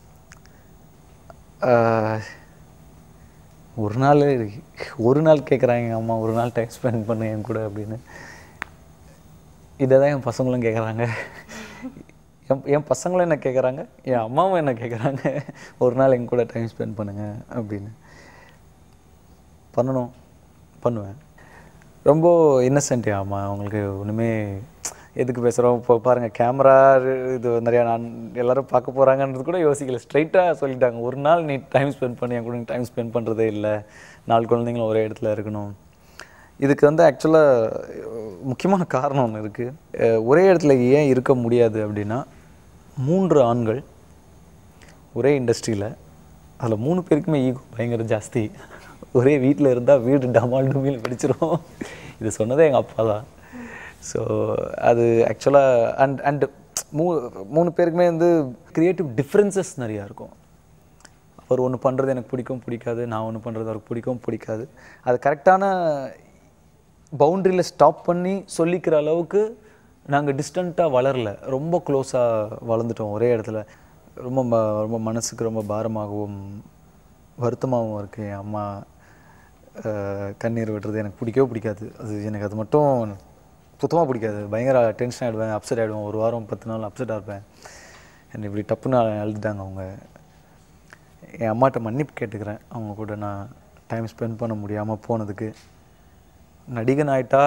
ஆஹ், ஒரு நாள் ஒரு நாள் கேட்குறாங்க எங்கள் அம்மா ஒரு நாள் டைம் ஸ்பெண்ட் பண்ணு என் கூட அப்படின்னு இதை தான் என் பசங்களும் கேட்குறாங்க என் என் பசங்களும் என்ன கேட்குறாங்க என் அம்மாவும் என்ன கேட்குறாங்க ஒரு நாள் என் கூட டைம் ஸ்பெண்ட் பண்ணுங்க அப்படின்னு பண்ணணும் பண்ணுவேன் ரொம்ப இன்னசென்ட் ஆமா அவங்களுக்கு ஒன்றுமே எதுக்கு பேசுகிறோம் இப்போ பாருங்கள் கேமரா இது நிறையா நான் எல்லாரும் பார்க்க போகிறாங்கன்றது கூட யோசிக்கல ஸ்ட்ரைட்டாக சொல்லிட்டாங்க ஒரு நாள் நீ டைம் ஸ்பெண்ட் பண்ணி என் கூட டைம் ஸ்பெண்ட் பண்ணுறதே இல்லை நாலு குழந்தைங்களும் ஒரே இடத்துல இருக்கணும் இதுக்கு வந்து ஆக்சுவலாக முக்கியமான காரணம் ஒன்று இருக்குது ஒரே இடத்துல ஏன் இருக்க முடியாது அப்படின்னா மூன்று ஆண்கள் ஒரே இண்டஸ்ட்ரியில் அதில் மூணு பேருக்குமே ஈகோ பயங்கர ஜாஸ்தி ஒரே வீட்டில் இருந்தால் வீடு டமால் டுமில் வெடிச்சிரும் இது சொன்னதே எங்கள் அப்பா தான் ஸோ அது ஆக்சுவலாக அண்ட் அண்ட் மூ மூணு பேருக்குமே வந்து க்ரியேட்டிவ் டிஃப்ரென்சஸ் நிறையா இருக்கும் அவர் ஒன்று பண்ணுறது எனக்கு பிடிக்கும் பிடிக்காது நான் ஒன்று பண்ணுறது அவருக்கு பிடிக்கும் பிடிக்காது அது கரெக்டான பவுண்டரியில் ஸ்டாப் பண்ணி சொல்லிக்கிற அளவுக்கு நாங்கள் டிஸ்டண்ட்டாக வளரல ரொம்ப க்ளோஸாக வளர்ந்துட்டோம் ஒரே இடத்துல ரொம்ப ம- ரொம்ப மனசுக்கு ரொம்ப பாரமாகவும் வருத்தமாகவும் இருக்குது என் அம்மா அஹ், கண்ணீர் விடுறது எனக்கு பிடிக்கவே பிடிக்காது அது எனக்கு அது மட்டும் சுத்தமாக பிடிக்காது பயங்கர டென்ஷன் ஆகிடுவேன் அப்செட் ஆகிடுவேன் ஒரு வாரம் பத்து நாள் அப்செட்டாக இருப்பேன் என்னை இப்படி டப்புன்னு அழுதுட்டாங்க அவங்க என் அம்மாட்ட மன்னிப்பு கேட்டுக்கிறேன் அவங்க கூட நான் டைம் ஸ்பெண்ட் பண்ண முடியாமல் போனதுக்கு நடிகன் ஆயிட்டா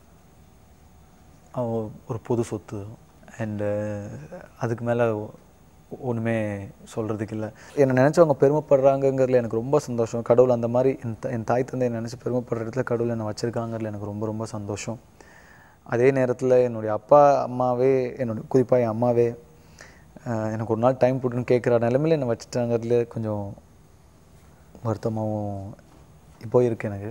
அவன் ஒரு பொது சொத்து அண்டு அதுக்கு மேலே ஒன்றுமே சொல்கிறதுக்கு இல்லை என்னை நினச்சவங்க பெருமைப்படுறாங்கங்கிறதுல எனக்கு ரொம்ப சந்தோஷம் கடவுள் அந்த மாதிரி என் த- என் தாய் தந்தை நினச்சி பெருமைப்படுற இடத்துல கடவுள் என்னை வச்சுருக்காங்கிறதுல எனக்கு ரொம்ப ரொம்ப சந்தோஷம் அதே நேரத்தில் என்னுடைய அப்பா அம்மாவே என்னுடைய குறிப்பாக என் அம்மாவே அஹ், எனக்கு ஒரு நாள் டைம் போட்டுன்னு கேட்குற நிலமையில என்னை வச்சுட்டாங்கிறதுல கொஞ்சம் வருத்தமாகவும் இப்போ இருக்கு எனக்கு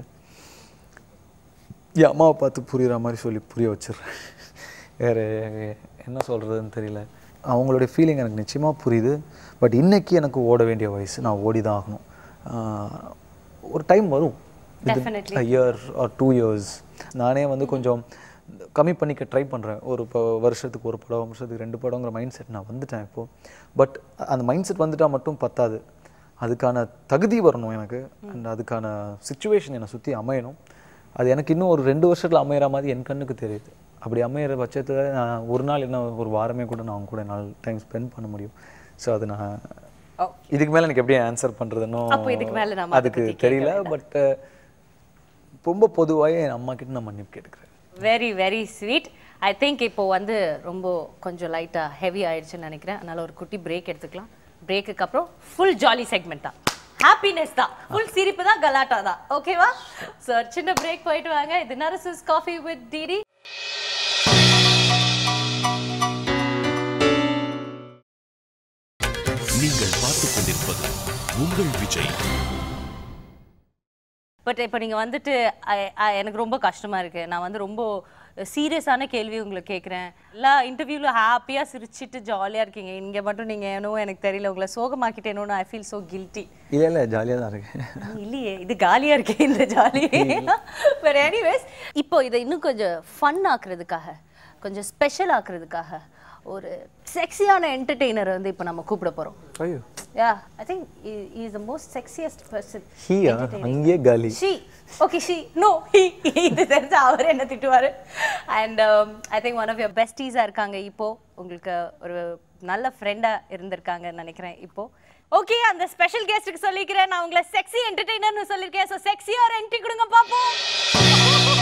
என் அம்மாவை பார்த்து புரியுற மாதிரி சொல்லி புரிய வச்சிடுறேன் வேறு என்ன சொல்கிறதுன்னு தெரியல அவங்களுடைய ஃபீலிங் எனக்கு நிச்சயமாக புரியுது பட் இன்னைக்கு எனக்கு ஓட வேண்டிய வயசு நான் ஓடி தான் ஆகணும் ஆஹ் ஒரு டைம் வரும் Definitely. Year or two years நானே வந்து கொஞ்சம் கம்மி பண்ணிக்க ட்ரை பண்ணுறேன் ஒரு இப்போ வருஷத்துக்கு ஒரு படம் வருஷத்துக்கு ரெண்டு படங்கிற மைண்ட் செட் நான் வந்துட்டேன் இப்போது பட் அந்த மைண்ட் செட் வந்துட்டால் மட்டும் பத்தாது அதுக்கான தகுதி வரணும் எனக்கு அண்ட் அதுக்கான சுச்சுவேஷன் என்னை சுற்றி அமையணும் அது எனக்கு இன்னும் ஒரு ரெண்டு வருஷத்தில் அமையிற மாதிரி என் கண்ணுக்கு தெரியுது அப்படி அமையிற பட்சத்தில் நான் ஒரு நாள் என்ன ஒரு வாரமே கூட நான் அவங்க கூட நாள் டைம் ஸ்பெண்ட் பண்ண முடியும் ஸோ அது நான் இதுக்கு மேலே எனக்கு எப்படி ஆன்சர் பண்ணுறதுன்னு அப்போ இதுக்கு மேல நாம அதை அதுக்கு பத்தி கேட்க தெரியல பட் ரொம்ப பொதுவாக என் அம்மா கிட்ட நான் மன்னிப்பு கேட்டுக்கிறேன் very very sweet I think இப்போ வந்து ரொம்ப கொஞ்சம் லைட்டாக ஹெவி ஆயிடுச்சுன்னு நினைக்கிறேன் அதனால ஒரு குட்டி பிரேக் எடுத்துக்கலாம் பிரேக்குக்கு அப்புறம் ஃபுல் ஜாலி செக்மெண்ட் தான் ஹாப்பினஸ் தான் ஃபுல் சிரிப்பு தான் கலாட்டா தான் ஓகேவா ஸோ சின்ன பிரேக் போயிட்டு வாங்க இது நரசஸ் காஃபி வித் டிடி நீங்கள் பார்த்துக் கொண்டிருப்பது உங்கள் விஜய் பட் இப்போ நீங்கள் வந்துட்டு I- I- எனக்கு ரொம்ப கஷ்டமாக இருக்குது நான் வந்து ரொம்ப சீரியஸான கேள்வி உங்களுக்கு கேட்குறேன் எல்லா இன்டர்வியூவில் ஹாப்பியாக சிரிச்சிட்டு ஜாலியாக இருக்கீங்க இங்கே மட்டும் நீங்கள் ஏனோ எனக்கு தெரியல உங்களை சோகமாக்கிட்டேனோன்னு ஐ ஃபீல் ஸோ கில்ட்டி இல்லை இல்லை ஜாலியாக தான் இருக்கேன் இல்லையே இது காலியாக இருக்கே இந்த ஜாலி பட் எனிவேஸ் இப்போ இதை இன்னும் கொஞ்சம் ஃபன் ஆக்குறதுக்காக கொஞ்சம் ஸ்பெஷல் ஆக்குறதுக்காக ஒரு செக்ஸியான என்டர்டெய்னர் வந்து இப்போ நம்ம கூப்பிட போகிறோம் ஐயோ yeah I think is the most sexiest person ஹீயா அங்கேயே காலி she okay she no he இது தெரிஞ்ச அவர் என்ன திட்டுவாரு and I think one of your பெஸ்டீஸாக இருக்காங்க இப்போ உங்களுக்கு ஒரு நல்ல ஃப்ரெண்டாக இருந்திருக்காங்கன்னு நினைக்கிறேன் இப்போ ஓகே அந்த ஸ்பெஷல் கெஸ்ட்டுக்கு சொல்லிக்கிறேன் நான் உங்களை செக்ஸி என்டர்டெய்னர்னு சொல்லியிருக்கேன் ஸோ செக்ஸியாக ஒரு என்ட்ரி கொடுங்க பார்ப்போம்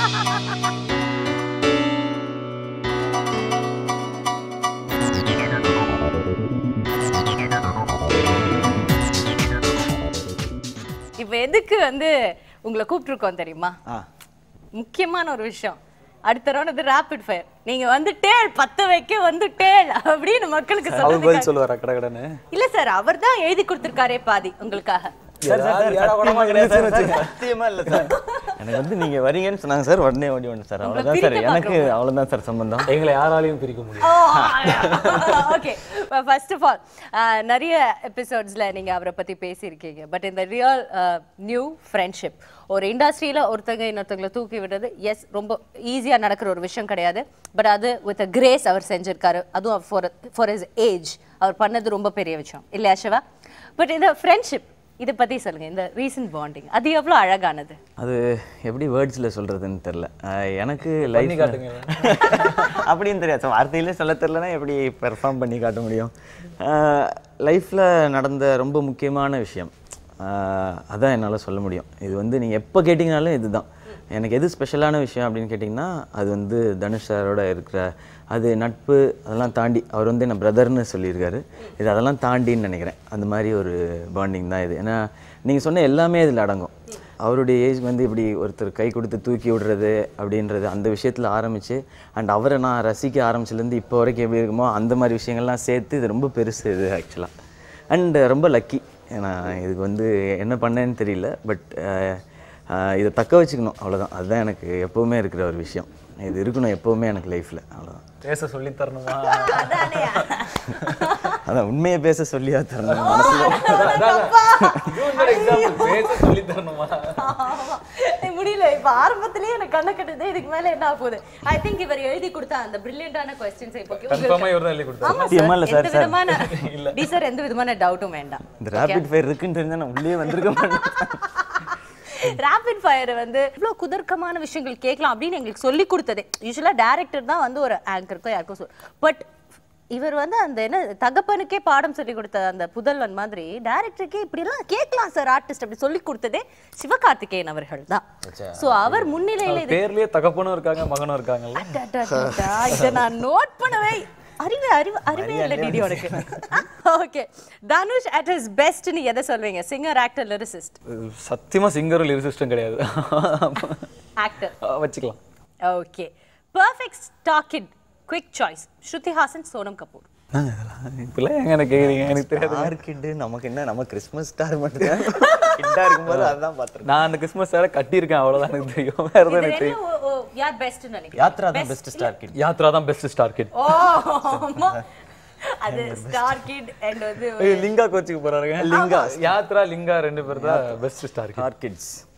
இப்போ எதுக்கு வந்து உங்களை கூப்பிட்டுருக்கோம் தெரியுமா முக்கியமான ஒரு விஷயம் அடுத்த ரவுண்ட் அது ரேபிட் ஃபயர் நீங்க வந்து டேல் பத்த வைக்க வந்து டேல் அப்படின்னு மக்களுக்கு அவர் பதில் சொல்லுங்க சொல்லுவாரா கடை கடன்னு இல்ல சார் அவர் தான் எழுதி கொடுத்திருக்காரே பாதி உங்களுக்காக சார் சார் சார் சத்தியமா கிடையாது சார் சார் சத்தியமா இல்ல சார் எனக்கு வந்து நீங்க வரீங்கன்னு சொன்னாங்க சார் உடனே ஓடி வந்து சார் உங்களை அவ்வளவுதான் சார் பிரிக்க எனக்கு பார்க்கறோம். அவ்வளவுதான் சார் சம்பந்தம் எங்களை யாராலையும் பிரிக்க முடியும் ஓகே ஃபர்ஸ்ட் ஆஃப் ஆல் நிறைய எபிசோட்ஸ்ல நீங்க அவரை பத்தி பேசியிருக்கீங்க பட் இந்த ரியல் நியூ ஃப்ரெண்ட்ஷிப் ஒரு இண்டஸ்ட்ரியில ஒருத்தங்க இன்னொருத்தவங்களை தூக்கி விடுறது எஸ் ரொம்ப ஈஸியா நடக்கிற ஒரு விஷயம் கிடையாது பட் அது வித் கிரேஸ் அவர் செஞ்சிருக்காரு அதுவும் ஃபார் ஃபார் his ஏஜ் அவர் பண்ணது ரொம்ப பெரிய விஷயம் இல்லையா சிவா பட் இந்த ஃப்ரெண்ட்ஷிப் இதை பத்தி சொல்லுங்க இந்த ரீசன்ட் பாண்டிங் அது எவ்வளவு அழகானது அது எப்படி வேர்ட்ஸில் சொல்கிறதுன்னு தெரில எனக்கு லைஃப் அப்படின்னு தெரியாது So, வார்த்தையிலே சொல்ல தெரிலனா எப்படி பெர்ஃபார்ம் பண்ணி காட்ட முடியும் லைஃப்பில் நடந்த ரொம்ப முக்கியமான விஷயம் ஆஹ் அதான் என்னால் சொல்ல முடியும் இது வந்து நீங்கள் எப்போ கேட்டிங்கனாலும் இதுதான் எனக்கு எது ஸ்பெஷலான விஷயம் அப்படின்னு கேட்டிங்கன்னா அது வந்து தனுஷ் சாரோட இருக்கிற அது நட்பு அதெல்லாம் தாண்டி அவர் வந்து என்ன பிரதர்னு சொல்லியிருக்காரு இது அதெல்லாம் தாண்டின்னு நினைக்கிறேன் அந்த மாதிரி ஒரு பாண்டிங் தான் இது ஏன்னா நீங்கள் சொன்ன எல்லாமே இதில் அடங்கும் அவருடைய ஏஜ் வந்து இப்படி ஒருத்தர் கை கொடுத்து தூக்கி விடுறது அப்படின்றது அந்த விஷயத்தில் ஆரம்பித்து அண்ட் அவரை நான் ரசிக்க ஆரம்பிச்சிலேருந்து இப்போ வரைக்கும் எப்படி இருக்குமோ அந்த மாதிரி விஷயங்கள்லாம் சேர்த்து இது ரொம்ப பெருசு இது ஆக்சுவலாக அண்ட் ரொம்ப லக்கி ஏன்னா இதுக்கு வந்து என்ன பண்ணேன்னு தெரியல பட் இதை தக்க வச்சுக்கணும் அவ்வளோதான் அதுதான் எனக்கு எப்போவுமே இருக்கிற ஒரு விஷயம் இது இருக்கணும் எப்போவுமே எனக்கு லைஃப்பில் அவ்வளோதான் பேச சொல்லி தரணுமா அதான் உண்மையை பேச சொல்லியா தரணும் மனசுல பேச சொல்லி தரணுமா ஆமா. ஏய், முடியல இப்ப ஆரம்பத்திலேயே எனக்கு கண்ணை கட்டுது இதுக்கு மேல என்ன ஆக போகுது ஐ திங்க் இவர் எழுதி கொடுத்த அந்த பிரில்லியண்டான கொஸ்டின்ஸ் இப்போ கன்ஃபார்மா இவர் தான் எழுதி கொடுத்தாரு ஆமா சத்தியமா சார் இல்ல எந்த சார், சார். விதமான டி சார் எந்த விதமான டவுட்டும் வேண்டாம் இந்த ரேபிட் ஃபயர் இருக்குன்னு தெரிஞ்சா நான் உள்ளே வந்திருக்க மாட்டேன் ரேபிட் ஃபயர் வந்து இவ்வளோ குதர்க்கமான விஷயங்கள் கேட்கலாம் அப்படின்னு எங்களுக்கு சொல்லி கொடுத்ததே யூஸ்வலாக டேரக்டர் தான் வந்து ஒரு ஆங்கருக்கோ யாருக்கோ சொல் பட் இவர் வந்து அந்த என்ன தகப்பனுக்கே பாடம் சொல்லி கொடுத்த அந்த புதல்வன் மாதிரி டேரக்டருக்கே இப்படிலாம் கேட்கலாம் சார் ஆர்டிஸ்ட் அப்படி சொல்லி கொடுத்ததே சிவகார்த்திகேயன் அவர்கள் தான் ஸோ அவர் முன்னிலையில இது பேர்லயே தகப்பனும் இருக்காங்க மகனும் இருக்காங்கல்ல அடடடடா, இதை நான் நோட் பண்ணவே அறிவு அறிவு அறிவே இல்லை டிடி உனக்கு okay Dhanush at his best நீ எதை சொல்வீங்க சிங்கர் ஆக்டர் லிரிசிஸ்ட் சத்தியமா சிங்கரும் லிரிசிஸ்டும் கிடையாது ஆக்டர் வச்சுக்கலாம் ஓகே பர்ஃபெக்ட் ஸ்டாக் it quick choice Shruti Haasan Sonam Kapoor நாங்க இதெல்லாம் இப்பெல்லாம் எங்க எனக்கு கேக்குறீங்க எனக்கு தெரியாது ஸ்டார் கிட்டு நமக்கு என்ன நம்ம கிறிஸ்மஸ் ஸ்டார் மட்டும் தான் கிட்டா இருக்கும்போது அதுதான் பார்த்துருக்கேன் நான் அந்த கிறிஸ்மஸ் சார கட்டியிருக்கேன் அவ்வளவுதான் எனக்கு தெரியும் வேற எதுவும் எனக்கு தெரியும் யார் பெஸ்ட் நினைக்கிறேன் யாத்ரா தான் பெஸ்ட் ஸ்டார் கிட் யாத்ரா தான் பெஸ்ட் ஸ்டார் கிட் ஓ ஆமா அது ஸ்டார் கிட் அண்ட் வந்து லிங்கா கோச்சுக்கு போறாருங்க லிங்கா யாத்ரா லிங்கா ரெண்டு பேர் தான் best star kid star kids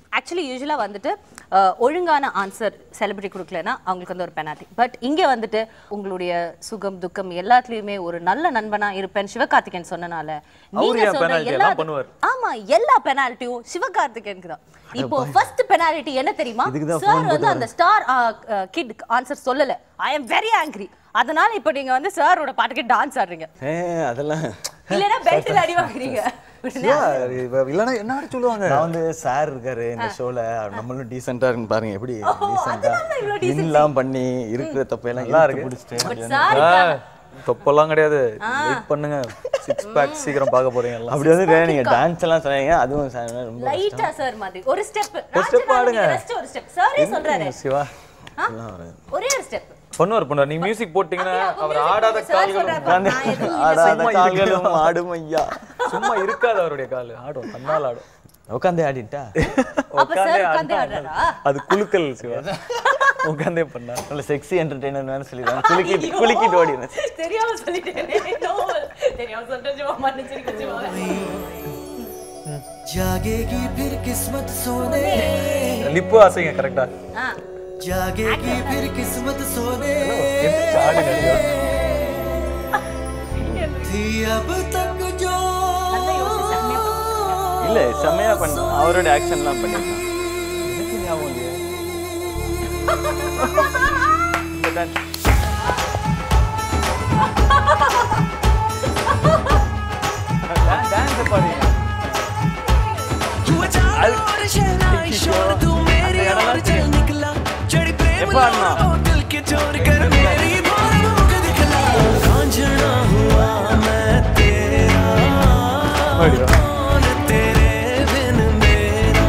actually யூஸ்வலாக வந்துட்டு அஹ், ஒழுங்கான ஆன்சர் செலிபிரிட்டி கொடுக்கலன்னா அவங்களுக்கு வந்து ஒரு பெனால்ட்டி பட் இங்கே வந்துட்டு உங்களுடைய சுகம் துக்கம் எல்லாத்துலேயுமே ஒரு நல்ல நண்பனா இருப்பேன் சிவகார்த்திகேயன் சொன்னனால நீங்க ஏன் சொல்ற penalty எல்லா எல்லாம் பண்ணுவார்? ஆமா எல்லா பெனால்ட்டியும் சிவகார்த்திகேயனுக்கு தான் இப்போ ஃபர்ஸ்ட் பெனால்ட்டி என்ன தெரியுமா இதுக்கு தான் சார் வந்து அந்த ஸ்டார் கிட் ஆன்சர் சொல்லல ஐ அம் வெரி ஆங்கிரி அதனால இப்போ நீங்க வந்து சாரோட பாட்டுக்கு டான்ஸ் ஆடுறீங்க ஏ அதெல்லாம் இல்லனா பெல்ட்ல அடி வாங்குறீங்க சிவா, இவ- இல்லைன்னா என்ன சொல்லுவாங்க நான் வந்து சார் இருக்காரு இந்த ஷோல நம்மளும் டீசெண்டா இருக்கு பாருங்க எப்படி டீசெண்டா அதனால தான் இவ்வளவு decency. இன்லாம் பண்ணி இருக்கிற தப்பையெல்லாம் நல்லா இழுத்து இருக்கு. பிடிச்சிட்டு பட் அப்படி வந்து- சார் ஆ, தொப்பெல்லாம் கிடையாது வெயிட் பண்ணுங்க சிக்ஸ் பேக் சீக்கிரம் பார்க்க போறீங்க எல்லாம் அப்படி வந்து நீங்க டான்ஸ் எல்லாம் சொன்னீங்க அதுவும் சார் ரொம்ப லைட்டா சார் மாதிரி ஒரு ஸ்டெப் ஒரு step ஆடுங்க. ஒரு ஸ்டெப் சாரே சொல்றாரு சிவா ஆ? எல்லாம் வராது. ஒரே ஒரு ஸ்டெப் பண்ணுவார் பண்ணுவார் நீங்க மியூசிக் போட்டீங்கன்னா அவர் ஆடாத கால்களும் உட்கார்ந்து ஆடாத சும்மா கால்களும் ஆடும் ஐயா சும்மா இருக்காது அவருடைய கால் ஆடும் தன்னால் ஆடும் உட்காந்தே ஆடிட்டா அப்ப சார் உட்கார்ந்தே ஆடுறாரா அது குலுக்கல் சிவா உட்காந்தே பண்ணா நல்ல செக்ஸி என்டர்டெய்னர் வேணும் சொல்லிடுறாங்க குலுக்கிட்டு குலுக்கிட்டு ஓடிடுறேன் தெரியாம சொல்லிட்டேனே No. தெரியாம சொல்லிட்டேன் சிவா மன்னிச்சிருக்க சிவா जागेगी फिर किस्मत सोने லிப்பு ஆசைங்க கரெக்டா ஆ जागेगी फिर किस्मत सोने ஆடுங்க சிவா. थी अब तक जो நல்லா யோசிச்சு செம்மையா பண்ணிருக்கீங்க. இல்ல செம்மையா பண்ணோம் அவரோட ஆக்ஷன்லாம் பண்ணிருக்கோம் எனக்கு ஞாபகம் இல்லையே. இந்த dance. டான்ஸ் பாருங்க और शहनाई शोर तू मेरी और चल निकला चढ़ी प्रेम எப்ப ஆடணும்? लो, दिल के चोर कर मेरी बार मुझ दिखला कांझना हुआ मैं तेरा कौन तेरे बिन मेरा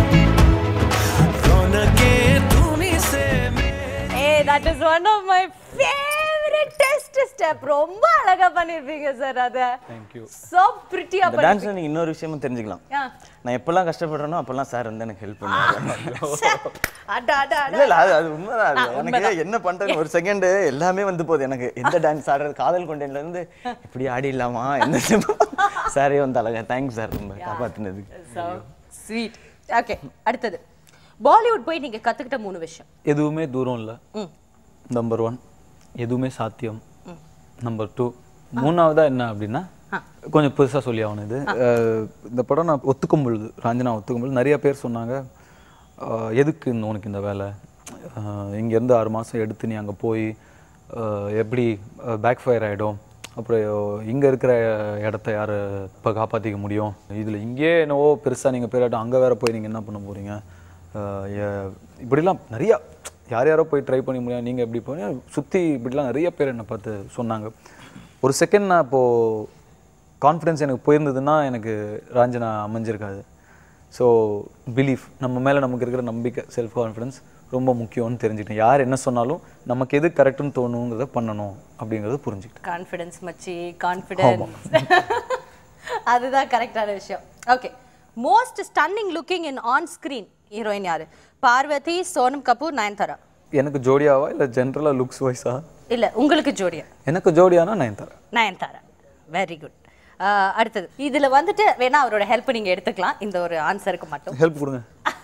रौनकें तुम्हीं से मेरी ஏய் that is one of my favorite test step ரொம்ப அழகா பண்ணிருப்பீங்க சார் அத Thank you. so pretty ஆ இந்த டான்ஸ்ல நீங்க இன்னொரு விஷயமும் தெரிஞ்சுக்கலாம் ஆ. நான் எப்பெல்லாம் கஷ்டப்படுறேனோ அப்பெல்லாம் சார் வந்து எனக்கு ஹெல்ப் பண்ணுவாங்க ச்சே. அட அட அட இல்ல இல்ல அது அது உண்மைதான் அது. ஆ, எனக்கு உண்மைதான். என்ன பண்றது ஒரு செகண்ட் எல்லாமே வந்து போகுது எனக்கு எந்த டான்ஸ் ஆடுறது காதல் கொண்டேன்ல இருந்து இப்படி ஆடிடலாமா என்ன சாரே வந்து அழகா தேங்க்ஸ் சார் ரொம்ப காப்பாத்துனதுக்கு so sweet ஓகே அடுத்தது பாலிவுட் போய் நீங்க கத்துக்கிட்ட மூணு விஷயம் எதுவுமே தூரம் இல்லை நம்பர் ஒன் எதுவுமே சாத்தியம் நம்பர் டூ மூணாவதா என்ன அப்படின்னா கொஞ்சம் பெருசாக சொல்லி ஆகணும் இது அஹ், இந்த படம் நான் ஒத்துக்கும் பொழுது ராஞ்சனா ஒத்துக்கும் பொழுது நிறைய பேர் சொன்னாங்க அஹ், எதுக்கு இந்த உனக்கு இந்த வேலை அஹ், இங்கேருந்து ஆறு மாதம் எடுத்து நீ அங்கே போய் அஹ், எப்படி பேக் ஃபயர் ஆகிடும் அப்புறம் இங்கே இருக்கிற இடத்த யார் இப்போ காப்பாற்றிக்க முடியும் இதில் இங்கேயே என்னவோ பெருசாக நீங்கள் பேராட்டம் அங்கே வேற போய் நீங்கள் என்ன பண்ண போகிறீங்க இப்படிலாம் நிறையா யார் யாரோ போய் ட்ரை பண்ணி முடியும் நீங்கள் எப்படி போய் சுற்றி இப்படிலாம் நிறைய பேர் என்னை பார்த்து சொன்னாங்க ஒரு செகண்ட் நான் இப்போது கான்ஃபிடென்ஸ் எனக்கு போயிருந்ததுன்னா எனக்கு ராஞ்சனா அமைஞ்சிருக்காது ஸோ பிலீஃப் நம்ம மேலே நமக்கு இருக்கிற நம்பிக்கை செல்ஃப் கான்ஃபிடன்ஸ் ரொம்ப முக்கியம்னு தெரிஞ்சுக்கிட்டேன் யார் என்ன சொன்னாலும் நமக்கு எது கரெக்டுன்னு தோணுங்கிறத பண்ணணும் அப்படிங்கிறத புரிஞ்சுக்கிட்டேன் கான்ஃபிடன்ஸ் மச்சி கான்ஃபிடன்ஸ் அதுதான் கரெக்டான விஷயம் okay most stunning looking in on screen heroine யாரு பார்வதி சோனம் கபூர் நயன்தாரா எனக்கு ஜோடியாவா இல்லை ஜென்ரலாக லுக்ஸ் வைஸா இல்ல உங்களுக்கு ஜோடியா எனக்கு ஜோடியானா நயன்தாரா நயன்தாரா வெரி குட் அடுத்தது இதுல வந்துட்டு வேணா அவரோட ஹெல்ப் நீங்க எடுத்துக்கலாம் இந்த ஒரு ஆன்சருக்கு மட்டும் ஹெல்ப் கொடுங்க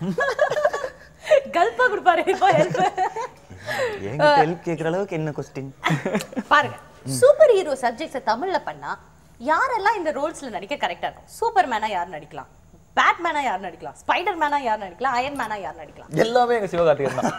கல்பா கொடுப்பாரு இப்போ ஹெல்ப் என்கிட்ட ஹெல்ப் கேட்குற அளவுக்கு என்ன கொஸ்டின் பாருங்க சூப்பர் ஹீரோ சப்ஜெக்ட்ஸை தமிழ்ல பண்ணா யாரெல்லாம் இந்த ரோல்ஸ்ல நடிக்க கரெக்டா இருக்கும் சூப்பர் மேனா யார் நடிக்கலாம் பேட்மேனா யார் நடிக்கலாம் ஸ்பைடர் மேனா யார் நடிக்கலாம் அயன் மேனா யார் நடிக்கலாம் எல்லாமே எங்கள் சிவகார்த்திகேயன் தான்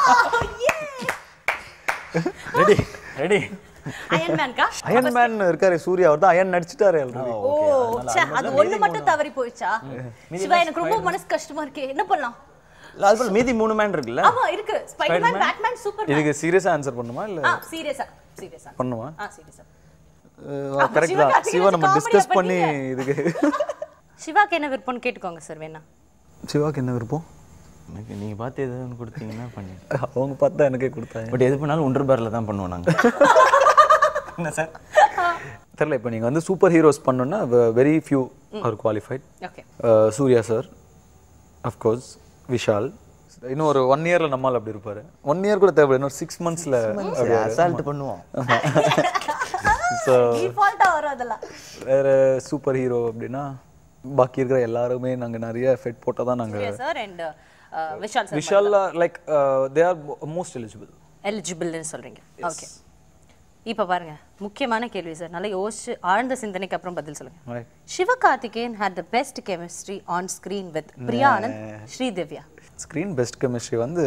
ரெடி ரெடி அயன் மேன்கா அயன் மேன் இருக்காரு சூர்யா அவர் தான் அயன் நடிச்சிட்டாரு ஆல்ரெடி ஓ ச்சே, அது ஒண்ணு மட்டும் தவறி போயிடுச்சா சிவா எனக்கு ரொம்ப மனசு கஷ்டமா இருக்கு என்ன பண்ணலாம் அது போல மீதி மூணு மேன் இருக்குல்ல ஆமா இருக்கு ஸ்பைடர்மேன் பேட்மேன் சூப்பர் இதுக்கு சீரியஸாக ஆன்சர் பண்ணுமா இல்லை ஆ சீரியஸா சீரியஸா பண்ணுமா ஆ சீரியஸா கரெக்ட் தான் சிவகார்த்திகேயன் சிவா நம்ம comedy டிஸ்கஸ் ஆ பண்ணி பண்ணீங்க. இதுக்கு சிவாக்கு என்ன விருப்பம்னு கேட்டுக்கோங்க சார் வேணா சிவாக்கு என்ன விருப்பம் எனக்கு நீங்க பார்த்து எது ஒன்று கொடுத்தீங்கன்னா பண்ணி அவங்க பார்த்தா எனக்கே கொடுத்தாங்க பட் எது பண்ணாலும் ஒன்று பேரில் தான் பண்ணுவோம் நாங்க என்ன சார் தெரியல இப்போ நீங்கள் வந்து சூப்பர் ஹீரோஸ் பண்ணோன்னா very few are qualified okay Suriya sir of course Vishal இன்னும் ஒரு ஒன் இயரில் நம்மால் அப்படி இருப்பார் ஒன் இயர் கூட தேவை இன்னொரு சிக்ஸ் மந்த்ஸில் அசால்ட் பண்ணுவோம் ஸோ டிஃபால்ட்டா வரும் அதெல்லாம் வேறு சூப்பர் ஹீரோ அப்படின்னா பாக்கி இருக்கிற எல்லாருமே நாங்கள் நிறைய எஃபெக்ட் போட்டால் தான் நாங்கள் Suriya sir and Vishal sir Vishal like they are most eligible எலிஜிபிள்னு சொல்றீங்க ஓகே இப்போ பாருங்க முக்கியமான கேள்வி சார் நல்லா யோசிச்சு ஆழ்ந்த சிந்தனைக்கு அப்புறம் பதில் சொல்லுங்க Right. Sivakarthikeyan had the best chemistry on screen with Priya Anand Sridevya screen best chemistry வந்து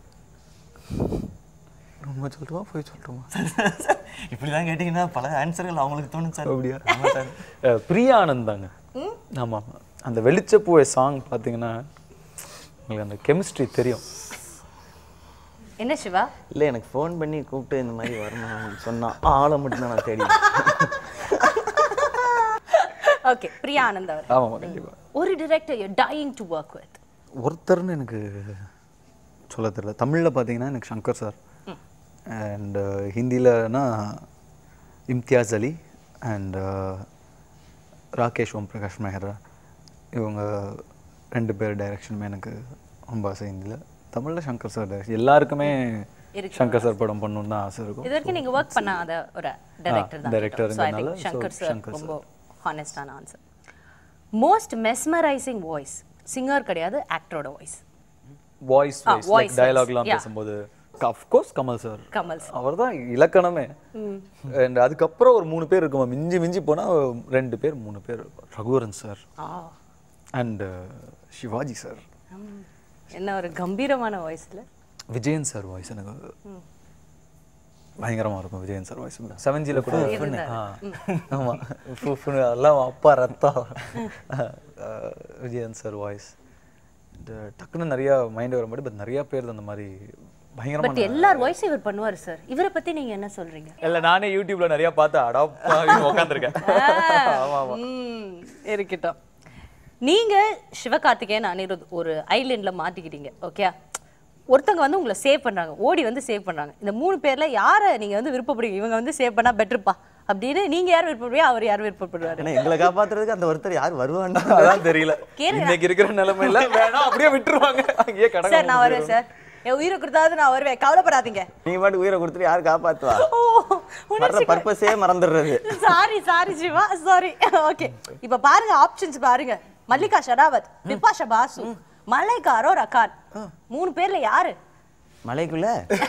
ரொம்ப சொல்லட்டுமா போய் சொல்லட்டுமா இப்படிலாம் கேட்டிங்கன்னா பல ஆன்சர்கள் அவங்களுக்கு தோணும் சார் அப்படியா ஆமா சார் அஹ், பிரியா ஆனந்த் தாங்க ஆமா ஆமா அந்த வெளிச்சப்பூவை சாங் பார்த்தீங்கன்னா உங்களுக்கு அந்த கெமிஸ்ட்ரி தெரியும் என்ன சிவா இல்லை எனக்கு ஃபோன் பண்ணி கூப்பிட்டு இந்த மாதிரி வரணும் சொன்னா ஆளை மட்டும் தான் நான் தேடி ஓகே பிரியா ஆனந்த் அவர் ஆமாம் கண்டிப்பாக ஒரு director you dying to work with ஒருத்தர்னு எனக்கு சொல்ல தெரியல தமிழில் பார்த்தீங்கன்னா எனக்கு சங்கர் சார் அண்ட் ஹிந்திலனா இம்தியாஸ் அலி அண்ட் ராகேஷ் ஓம் பிரகாஷ் மெஹரா இவங்க ரெண்டு பேர் டைரக்ஷனுமே எனக்கு ரொம்ப ஆசை ஹிந்தியில் தமிழில் சங்கர் சார் டைரக்ஷன் எல்லாருக்குமே இருக்கு. சங்கர் சார் படம் பண்ணணும்னு தான் ஆசை இருக்கும் இது வரைக்கும் நீங்க ஒர்க் பண்ணாத ஒரு டைரக்டர் தான் director ஸோ ஐ ங்கறனால, think so Shankar sir Shankar ரொம்ப ஹானஸ்டான answer most mesmerizing voice singer கிடையாது ஆக்டரோட voice voice ah, voice voice டயலாக்லாம் wise, yeah. பேசும்போது of course Kamal sir Kamal sir அவர் தான் இலக்கணமே அண்ட் அதுக்கப்புறம் ஒரு மூணு பேர் இருக்குமா மிஞ்சி மிஞ்சி போனா ரெண்டு பேர் மூணு பேர் Raghuvaran sir ah and Sivaji sir hmm. என்ன ஒரு கம்பீரமான வாய்ஸ்ல விஜயன் சார் வாய்ஸ் எனக்கு பயங்கரமா இருக்கும் விஜயன் சார் வாய்ஸ் செவன் ஜியில் கூட உஃப்னு, ஆ. ஆமா உஃப் உஃப்னு அதெல்லாம் அப்பா ரத்தம் அஹ், விஜயன் சார் வாய்ஸ் டக்குன்னு நிறைய மைண்ட் வர மாதிரி பட் நிறைய பேர் அந்த மாதிரி பட் பயங்கரமான எல்லார் வாய்ஸும் இவர் பண்ணுவார் சார் இவரை பத்தி நீங்க என்ன சொல்றீங்க இல்ல நானே யூடியூப்ல நிறைய பார்த்து அடாப்பா உட்காந்துருக்கேன் ஆமா ஆமா ம், இருக்கட்டும் நீங்க சிவகார்த்திகேயன் அனிருத் ஒரு ஐலேண்ட்ல மாட்டிக்கிட்டீங்க ஓகே ஒருத்தங்க வந்து உங்களை சேவ் பண்றாங்க ஓடி வந்து சேவ் பண்றாங்க இந்த மூணு பேர்ல யாரை நீங்க வந்து விருப்பப்படுவீங்க இவங்க வந்து சேவ் பண்ணா பெட்டர்ப்பா அப்படின்னு நீங்க யார் விருப்பப்படுவீங்க அவர் யார் விருப்பப்படுவாரு ஏன்னா எங்களை காப்பாத்துறதுக்கு அந்த ஒருத்தர் யார் வருவான்னு அதான் தெரியல கேளுங்க. இன்னைக்கு இருக்கிற நிலைமையில வேணாம் அப்படியே விட்டுருவாங்க அங்கேயே கடை சார் நான் வருவேன் சார் என் உயிரை கொடுத்தாவது நான் வருவேன் கவலைப்படாதீங்க நீ பாட்டு உயிரை கொடுத்துட்டு யார் காப்பாத்துவா ஓ வர்ற பர்பஸே மறந்துடுறது sorry sorry Siva sorry okay இப்ப பாருங்க ஆப்ஷன்ஸ் பாருங்க மல்லிகா ஷராவத் பிபாஷா பாசு மலைக்கா அரோரா கான் மூணு பேர்ல யாரு மலைக்குள்ள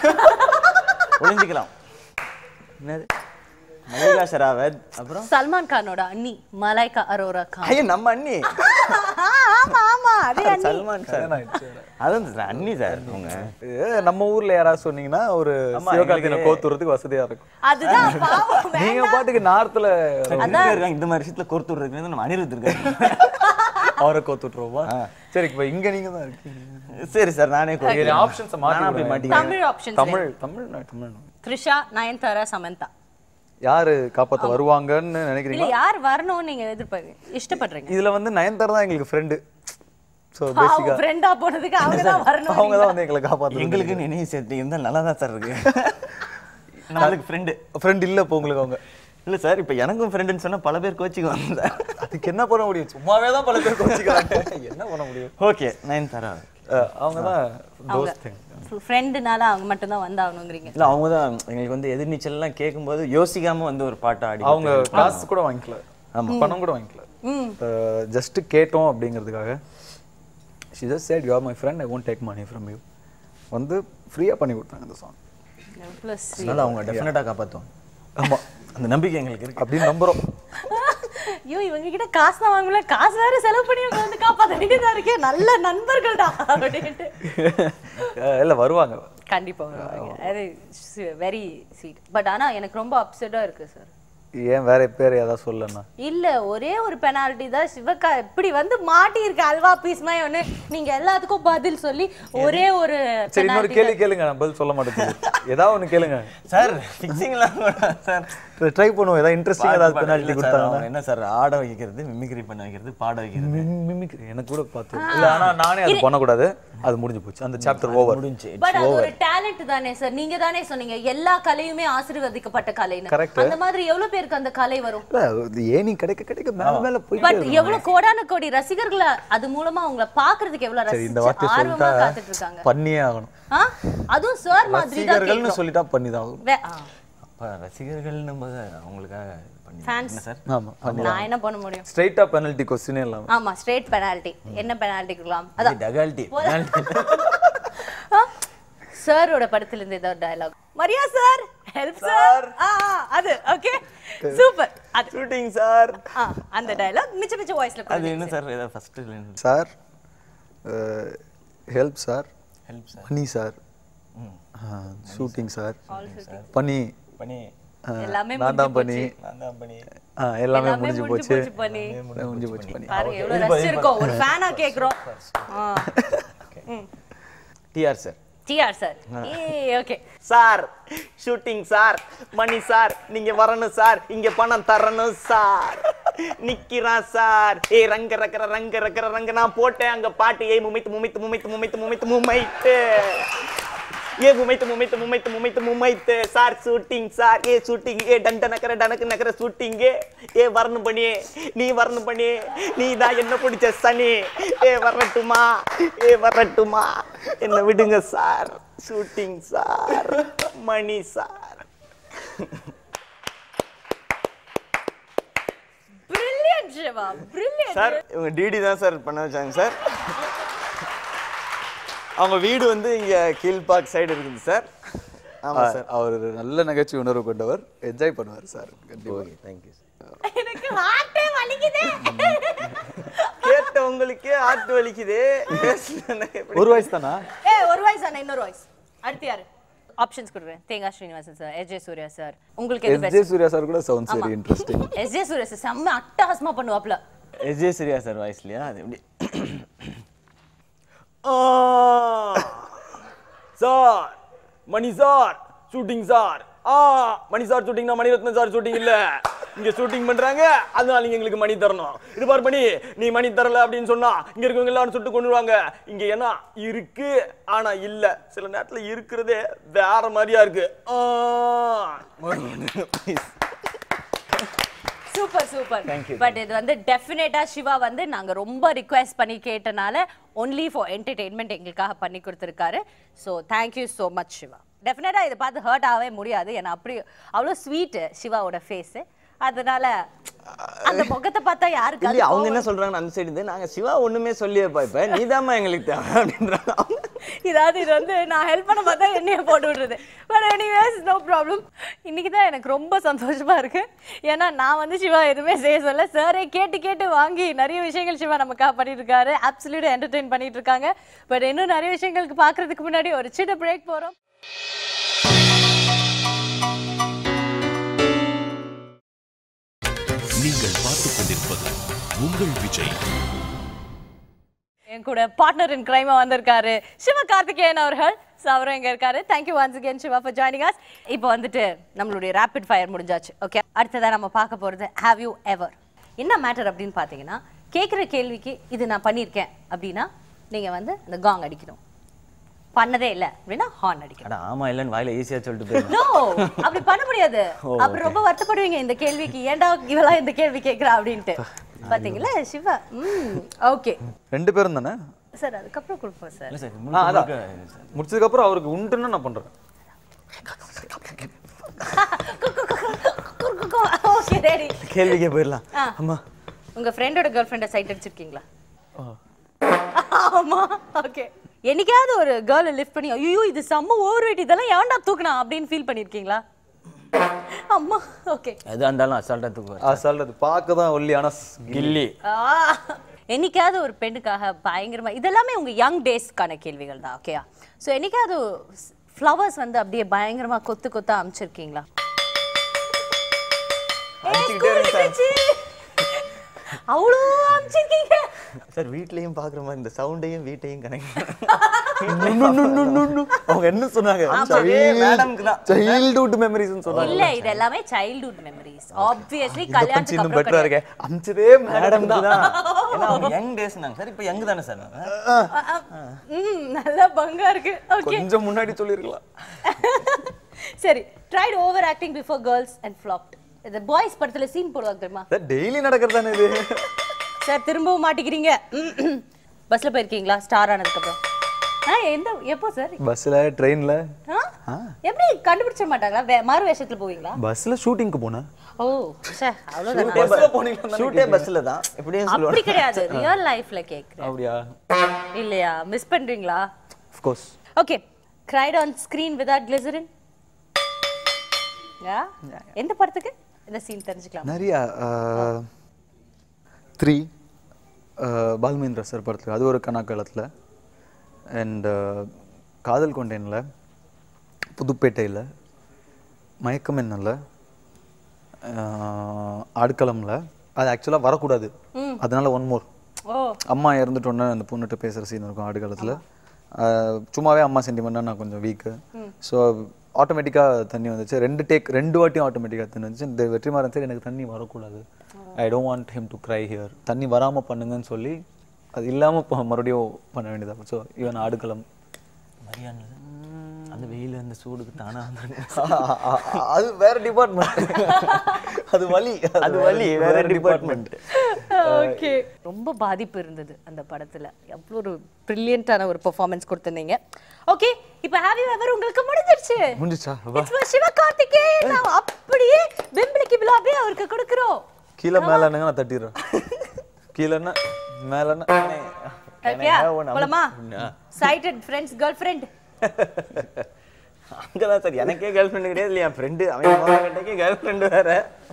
ஒளிஞ்சுக்கலாம் என்னது மல்லிகா ஷராவத் அப்புறம் சல்மான் கானோட அண்ணி மலைக்கா அரோரா கான் ஐயோ நம்ம அண்ணி ஆமா ஆமா அதே அண்ணி சல்மான் சார் அதான் சார் அண்ணி சார் உங்க ஏ, நம்ம ஊர்ல யாராவது சொன்னீங்கன்னா ஒரு ஆமா, சிவகார்த்திகனை எங்களுக்கு- கோத்துறதுக்கு வசதியா இருக்கும் அதுதான் பாவம் நீங்க பாட்டுக்கு நார்த்ல இருக்காங்க இந்த மாதிரி விஷயத்துல கோர்த்து விடுறதுக்கு நம்ம அனிருத் இருக்காரு அவரை கோத்துட்டுருவோமா சரி இப்ப இங்க நீங்க தான் இருக்கீங்க சரி சார் நானே கோர்த்து ஆப்ஷன்ஸ் மாத்தி நானா அப்படி விடுறேன். மாட்டிக்கிறேன் தமிழ் ஆப்ஷன்ஸ் தமிழ் தமிழ் தமிழ் த்ரிஷா நயன்தாரா சமந்தா யாரு காப்பாத்த வருவாங்கன்னு இல்ல நினைக்கிறீங்க யார் வரணும்னு நீங்க எதிர்பார்க்க இஷ்டப்படுறீங்க இதுல வந்து நயன்தாரா தான் எங்களுக்கு ஃப்ரெண்டு ஸோ அவங்க பேசிக்கா ஃப்ரெண்டா போனதுக்கு அவங்க தான் வரணும் அவங்க தான் வந்து எங்களை காப்பாத்து எங்களுக்கு நினைவு சேர்த்து இருந்தா நல்லா தான் சார் இருக்கு நம்மளுக்கு ஃப்ரெண்டு ஃப்ரெண்ட் இல்ல இப்போ உங்களுக்கு அவங்க இல்ல சார் இப்போ எனக்கும் ஃப்ரெண்டுன்னு சொன்னா பல பேர் கோச்சிக்குவாங்க சார் அதுக்கு என்ன பண்ண முடியும் சும்மாவே தான் பல பேர் கோச்சிக்கிறாங்க என்ன பண்ண முடியும் ஓகே நைன் தரா அஹ் அவங்க தான் தோஸ் திங் ஃப்ரெண்டுனால அவங்க மட்டும் தான் வந்தாகணுங்கிறீங்க இல்ல அவங்க தான் எங்களுக்கு வந்து எதிர்நீச்சல்லாம் கேட்கும்போது யோசிக்காம வந்து ஒரு பாட்டை ஆடி அவங்க காசு கூட வாங்கிக்கல பணம் கூட வாங்கிக்கல ஜஸ்ட் கேட்டோம் அப்படிங்கிறதுக்காக she just said you are my friend I won't take money from you வந்து ஃப்ரீயாக பண்ணி கொடுத்தாங்க அந்த சாங் ப்ளஸ் அதனால அவங்க டெஃபினட்டாக காப்பாற்றுவோம் ஆமா அந்த நம்பிக்கை எங்களுக்கு இருக்கு அப்படின்னு நம்புறோம் ஐயோ இவங்க கிட்ட காசு தான் வாங்கல காசு வேற செலவு பண்ணி இவங்க வந்து காப்பாத்த வேண்டியதா இருக்கே நல்ல நண்பர்கள்டா அப்படின்ட்டு அஹ் இல்ல வருவாங்க கண்டிப்பா வருவாங்க அது வெரி ஸ்வீட் பட் ஆனா எனக்கு ரொம்ப அப்செட்டா இருக்கு சார் ஏன் வேற பேர் ஏதாவது சொல்லனா இல்ல ஒரே ஒரு பெனால்டி தான் சிவகா இப்படி வந்து மாட்டி இருக்கு அல்வா பீஸ் மாதிரி ஒண்ணு நீங்க எல்லாத்துக்கும் பதில் சொல்லி ஒரே ஒரு சரி இன்னொரு penalty கேள்வி கேளுங்க நான் பதில் சொல்ல மாட்டேன் ஏதாவது ஒண்ணு கேளுங்க சார் ஃபிக்ஸிங்லாம் சார் ட்ரை பண்ணுவோம் ஏதாவது இன்ட்ரெஸ்டிங் ஏதாவது பெனால்ட்டி கொடுத்தாங்கன்னா என்ன சார் ஆட வைக்கிறது மிமிக்ரி பண்ண வைக்கிறது பாட வைக்கிறது மிமிக்ரி எனக்கு கூட பார்த்து இல்ல ஆனா நானே அது பண்ணக்கூடாது அது முடிஞ்சு போச்சு அந்த சாப்டர் ஓவர் முடிஞ்சு பட் அது ஒரு டேலண்ட் தானே சார் நீங்க தானே சொன்னீங்க எல்லா கலையுமே ஆசீர்வதிக்கப்பட்ட கலைன்னு Correct. அந்த மாதிரி எவ்வளவு பேருக்கு அந்த கலை வரும் இல்ல இது ஏணி கிடைக்க கிடைக்க மேல மேல பட் போயிட்டு எவ்வளவு கோடான கோடி ரசிகர்களை அது மூலமா உங்களை பாக்குறதுக்கு எவ்வளவு சரி இந்த ரசிச்சு வார்த்தை ஆர்வமா சொல்லிட்டா காத்துட்டு இருக்காங்க பண்ணியே ஆகணும் ஆ? அதுவும் சார் மாதிரி தான் ரசிகர்கள்னு கேக்குறோம். சொல்லிட்டா பண்ணி தான் ஆகணும் வே- ஆ. அப்போ ரசிகர்கள் நம்ம அவங்களுக்காக ஃபேன்ஸ் சார் ஆமாம் பண்ணி நான் என்ன பண்ண முடியும் ஸ்ட்ரைட்டாக பெனல்ட்டி கொஸ்டினே இல்லாமல் ஆமா ஸ்ட்ரெயிட் பெனால்டி என்ன பெனால்டி கொடுக்கலாம் அதான் டகால்ட்டி சாரோட படத்துல இருந்து ஏதாவது dialogue Maria sir help sir அது ஓகே சூப்பர் அது ஷூட்டிங் சார் ஆ, அந்த டயலாக் மிச்ச மிச்ச வாய்ஸ்ல அது என்ன சார் ஏதாவது first sir help sir help sir money sir shooting sir பண்ணி பண்ணி ஆ, எல்லாமே நான் தான் பண்ணி நான் தான் பண்ணி ஆ, எல்லாமே எல்லாமே முடிஞ்சு முடிஞ்சு போச்சு போச்சு பண்ணி முடிஞ்சு போச்சு பண்ணி பாருங்க எவ்வளவு ரசிச்சிருக்கோம் ஒரு ஃபேனா கேக்குறோம் டிஆர் சார் டிஆர் சார் ஏ okay sir shooting sir money sir நீங்க வரணும் சார் இங்க பணம் தரணும் சார் நிக்கிறான் சார் ஏ ரங்க ரக்கர ரங்க ரக்கர ரங்க நான் போட்டேன் அங்க பாட்டு ஏ முமைத்து முமைத்து முமைத்து முமைத்து முமைத்து முமைத்து ஏ முமைத்து முமைத்து முமைத்து முமைத்து முமைத்து சார் ஷூட்டிங் சார் ஏ ஷூட்டிங் ஏ டண்ட நக்கர டனக்கு நக்கர ஷூட்டிங் ஏ வரணும் பண்ணி நீ வரணும் பண்ணி நீ தான் என்ன பிடிச்ச சனி ஏ வரட்டுமா ஏ வரட்டுமா என்ன விடுங்க sir shooting sir money sir brilliant Siva brilliant sir இவங்க டிடி தான் சார் பண்ண வச்சாங்க சார் அவங்க வீடு வந்து இங்க கீழ்பாக் சைடு இருக்குது சார் ஆமா சார் அவர் நல்ல நகைச்சுவை உணர்வு கொண்டவர் என்ஜாய் பண்ணுவார் சார் கண்டிப்பாக ஓகே தேங்க்யூ சார் எனக்கு ஹார்ட்டே வலிக்குதே கேட்டவங்களுக்கே ஆட்டு வலிக்குது பேசுனா எப்படி? ஒரு வயசு தானா ஏ ஒரு வாய்ஸ் அண்ணா இன்னொரு வாய்ஸ் அடுத்து யாரு ஆப்ஷன்ஸ் கொடுக்குறேன் Thengai Srinivasan sir S J Suriya sir உங்களுக்கு எது எஸ் ஜே சூர்யா சார் கூட sounds very interesting S J Suriya sir செம்ம அட்டகாசமா பண்ணுவாப்ல எஸ்ஜே சரியா சார் வாய்ஸ்லையா அது எப்படி sir money sir shooting sir ஆ மணி சார் ஷூட்டிங்னா மணிரத்னம் சார் ஷூட்டிங் இல்ல இங்க ஷூட்டிங் பண்றாங்க அதனால நீங்க எங்களுக்கு மணி தரணும் இது பார் பண்ணி நீ மணி தரல அப்படின்னு சொன்னா இங்க இருக்கவங்க எல்லாரும் சுட்டு கொண்டுருவாங்க இங்க என்ன இருக்கு ஆனா இல்ல சில நேரத்துல இருக்கிறதே வேற மாதிரியா இருக்கு ஆ. Please. சூப்பர் சூப்பர் பட் இது வந்து டெஃபினட்டா சிவா வந்து நாங்க ரொம்ப ரிக்வெஸ்ட் பண்ணி கேட்டனால ஒன்லி ஃபார் என்டர்டெயின்மெண்ட் எங்களுக்காக பண்ணி கொடுத்துருக்காரு so thank you so much Siva definitely இதை பார்த்து ஹர்ட் ஆகவே முடியாது ஏன்னா அப்படி அவ்வளோ ஸ்வீட் சிவாவோட ஃபேஸ் அதனால அந்த முகத்தை பார்த்தா யாருக்கு இல்லையா அவங்க என்ன சொல்றாங்கன்னு அந்த சைடு இருந்து நாங்க சிவா ஒண்ணுமே சொல்லியப்பா இப்ப நீதாம்மா எங்களுக்கு தேவை அப்படின்றாங்க அவங்க. இதாவது இது வந்து நான் ஹெல்ப் பண்ண பார்த்தா என்னைய போட்டு விடுறது பட் எனிவேஸ் நோ ப்ராப்ளம் இன்னைக்கு தான் எனக்கு ரொம்ப சந்தோஷமா இருக்கு ஏன்னா நான் வந்து சிவா எதுவுமே செய்ய சொல்ல சாரே கேட்டு கேட்டு வாங்கி நிறைய விஷயங்கள் சிவா நமக்காக பண்ணிட்டு இருக்காரு அப்சல்யூட் என்டர்டெயின் பண்ணிட்டு இருக்காங்க பட் இன்னும் நிறைய விஷயங்களுக்கு பார்க்கறதுக்கு முன்னாடி ஒரு சின்ன பிரேக் போறோம் நீங்கள் பார்த்துக் கொண்டிருப்பது உங்கள் விஜய் என் கூட பார்ட்னர் இன் கிரைமா வந்திருக்காரு சிவ கார்த்திகேயன் அவர்கள் ஸோ அவரும் இங்க இருக்காரு thank you once again Siva for joining us இப்போ வந்துட்டு நம்மளுடைய ரேபிட் ஃபயர் முடிஞ்சாச்சு ஓகே அடுத்ததா நம்ம பார்க்க போறது ஹேவ் யூ எவர் என்ன மேட்டர் அப்படின்னு பார்த்தீங்கன்னா கேட்குற கேள்விக்கு இது நான் பண்ணியிருக்கேன் அப்படின்னா நீங்க வந்து இந்த காங் அடிக்கணும் பண்ணதே இல்லை அப்படின்னா ஹார்ன் அடிக்கணும் அட ஆமா இல்லன்னு வாயில ஈஸியா சொல்லிட்டு போயிடும் நோ அப்படி பண்ண முடியாது அப்புறம் ரொம்ப வருத்தப்படுவீங்க இந்த கேள்விக்கு ஏன்டா இவளா இந்த கேள்வி கேட்குறா அப்படின்ட்டு பாத்தீங்களா சிவா ம் ஓகே ரெண்டு பேரும் தானே சார் அதுக்கப்புறம் கொடுப்போம் சார் இல்ல சார் ஆ, அதான். முடிச்சதுக்கப்புறம் அவருக்கு உண்டுன்னு நான் பண்றேன் ஓகே ரெடி கேள்விக்கே போயிடலாம் ஆ. அம்மா உங்க ஃப்ரெண்டோட கேர்ள் ஃப்ரெண்டை சைட் அடிச்சிருக்கீங்களா ஆமா ஓகே என்னைக்காவது ஒரு கேர்ளை லிஃப்ட் பண்ணி ஐயோ இது செம்ம ஓவர் வெயிட் இதெல்லாம் ஏன்டா தூக்குனா அப்படின்னு ஃபீல் பண்ணிருக்கீங்களா அம்மா ஓகே எதா இருந்தாலும் அசால்ட்டா தூக்குவார் அசால்ட் அது பார்க்க தான் ஒல்லி ஆனா கில்லி என்னைக்காவது ஒரு பெண்ணுக்காக பயங்கரமா இதெல்லாமே உங்க யங் டேஸ்க்கான கேள்விகள் தான் ஓகேயா ஸோ என்னைக்காவது ஃப்ளவர்ஸ் வந்து அப்படியே பயங்கரமா கொத்து கொத்தா அமைச்சிருக்கீங்களா அடிச்சுக்கிட்டே இருங்க சார் அவ்வளோ அமைச்சிருக்கீங்க சார் வீட்லயும் பாக்குற மாதிரி இந்த சவுண்டையும் வீட்டையும் கனெக்ட் அவங்க என்ன சொன்னாங்க மேடம்க்கு தான் சைல்ட்ஹுட் மெமரிஸ்னு சொன்னாங்க இல்ல இது எல்லாமே சைல்ட்ஹுட் மெமரிஸ் ஆப்வியஸ்லி இதை பத்தி கல்யாணத்துக்கு இன்னும் அப்புறம் பெட்டரா கிடையாது. இருக்கே அமிச்சதே மேடம் மேடம் தான் ஏன்னா அவங்க யங் டேஸ்னாங்க சார் இப்போ யங் தானே சார் நாங்க ம் நல்லா பங்கா இருக்கு ஓகே கொஞ்சம் முன்னாடி சொல்லிருக்கலாம் சரி tried over acting before girls and flopped இந்த பாய்ஸ் படத்துல சீன் போடுவாங்க தெரியுமா டெய்லி நடக்கிறது தானே இது சார் திரும்பவும் மாட்டிக்கிறீங்க பஸ்ல போயிருக்கீங்களா ஸ்டார் ஆனதுக்கு அப்புறம் ஆ எந்த எப்போ சார் பஸ்ல ட்ரெயின்ல ஆ எப்படி கண்டுபிடிச்ச மாட்டாங்களா வே- மாறு வேஷத்துல போவீங்களா பஸ்ஸில் ஷூட்டிங்க்கு போனேன் ஓ ச்சே அவ்வளவுதான் ஷூட்டே பஸ்ல தான் எப்படியும் அப்படி சொல்லுவாங்க கிடையாது ரியல் லைஃப்ல கேக்குறேன் அப்படியா இல்லையா மிஸ் பண்றீங்களா course okay cried on screen without glycerin yeah எந்த படத்துக்கு இந்த சீன் தெரிஞ்சுக்கலாம் நிறையா த்ரீ பால்மேந்திரா சார் படத்தில் அது ஒரு கணக்காலத்தில் அண்ட் காதல் கொண்டேனில் புதுப்பேட்டையில் மயக்கம் என்னல ஆடுக்களமில் அது ஆக்சுவலாக வரக்கூடாது அதனால ஒன் மோர் ஓ அம்மா இறந்துட்டோன்னே அந்த பொண்ணுகிட்ட பேசுகிற சீன் இருக்கும் ஆடுகாலத்தில் சும்மாவே அம்மா சென்டிமெண்ட்டாக நான் கொஞ்சம் வீக்கு ஸோ ஆட்டோமேட்டிக்காக தண்ணி வந்துச்சு ரெண்டு டேக் ரெண்டு வாட்டியும் ஆட்டோமேட்டிக்காக தண்ணி வந்துச்சு இந்த வெற்றிமாறன் சரி எனக்கு தண்ணி வரக்கூடாது I don't want him to cry here தண்ணி வராமல் பண்ணுங்கன்னு சொல்லி அது இல்லாமல் மறுபடியும் பண்ண வேண்டியதாக ஸோ ஈவன் ஆடுகளம் மரியாதை அந்த வெயில் அந்த சூடுக்கு தானா வந்து அது வேற டிபார்ட்மெண்ட் அது வலி அது வலி வேற டிபார்ட்மெண்ட் ஓகே ரொம்ப பாதிப்பு இருந்தது அந்த படத்துல எவ்வளோ ஒரு பிரில்லியண்டான ஒரு பெர்ஃபார்மன்ஸ் கொடுத்திருந்தீங்க ஓகே இப்போ ஹேவ் யூ எவர் உங்களுக்கு முடிஞ்சிருச்சு முடிஞ்சிச்சா It's for சிவகார்த்திகேயன் நான் அப்படியே பிம்பிளிக்கு பிலா அப்படியே அவருக்கு கொடுக்குறோம் கீழே மேலேனுங்க நான் தட்டிடுறேன் கீழேன்னா மேலேன்னா ஓகேயா போலாமா சைட்டட் ஃப்ரெண்ட்ஸ் கேர்ள் ஃப்ரெண்ட் அங்கதான் சார் எனக்கே கேர்ள் ஃப்ரெண்டு கிடையாது இல்லையா என் ஃப்ரெண்டு அவன் கட்டக்கே கேர்ள் ஃப்ரெண்டு வேற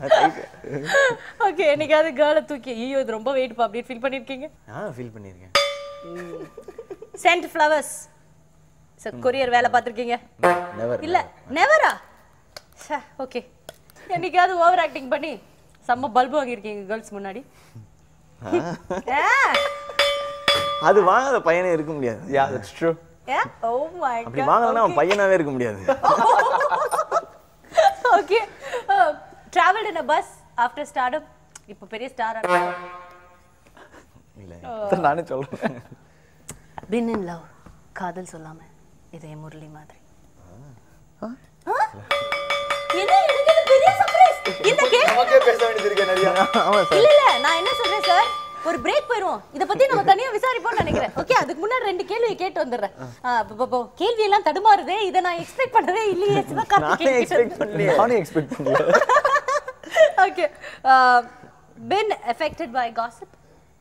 ஓகே என்னைக்காவது கேர்ளை தூக்கி ஐயோ இது ரொம்ப வெயிட் அப்படி ஃபீல் பண்ணிருக்கீங்க ஆ ஃபீல் பண்ணியிருக்கேன் சென்ட் ஃப்ளவர்ஸ் சார் கொரியர் வேலை பார்த்துருக்கீங்க Never, இல்ல நெவரா ஓகே என்னைக்காவது ஓவர் ஆக்டிங் பண்ணி செம்ம பல்பு வாங்கியிருக்கீங்க கேர்ள்ஸ் முன்னாடி ஆ, அது வாங்காத பையனே இருக்க முடியாது yeah that's true ah, oh my அப்படி God, வாங்கலன்னா அவன் okay. பையனாவே இருக்க முடியாது okay travelled in a bus after start இப்போ பெரிய ஸ்டார் இல்ல நானே சொல்றேன் பின் இன் லவ் காதல் சொல்லாம இதே முரளி மாதிரி ஆ? என்ன எனக்கு இது பெரிய சர்ப்ரைஸ் இந்த கேள்வி பேச வேண்டியது இருக்கு நிறைய ஆமா சார் இல்ல இல்ல நான் என்ன சொல்றேன் சார் ஒரு பிரேக் போயிடுவோம் இத பத்தி நம்ம தனியா விசாரிப்போம்னு நினைக்கிறேன் ஓகே அதுக்கு முன்னாடி ரெண்டு கேள்வி கேட்டு வந்துடுறேன் ஆ, ப- ப- ப- கேள்வி எல்லாம் தடுமாறுதே இதை நான் எக்ஸ்பெக்ட் பண்ணவே இல்லையே நானே சிவகார்த்திகேயன் எக்ஸ்பெக்ட் பண்ணலையே நானே எக்ஸ்பெக்ட் பண்ணல okay been affected by gossip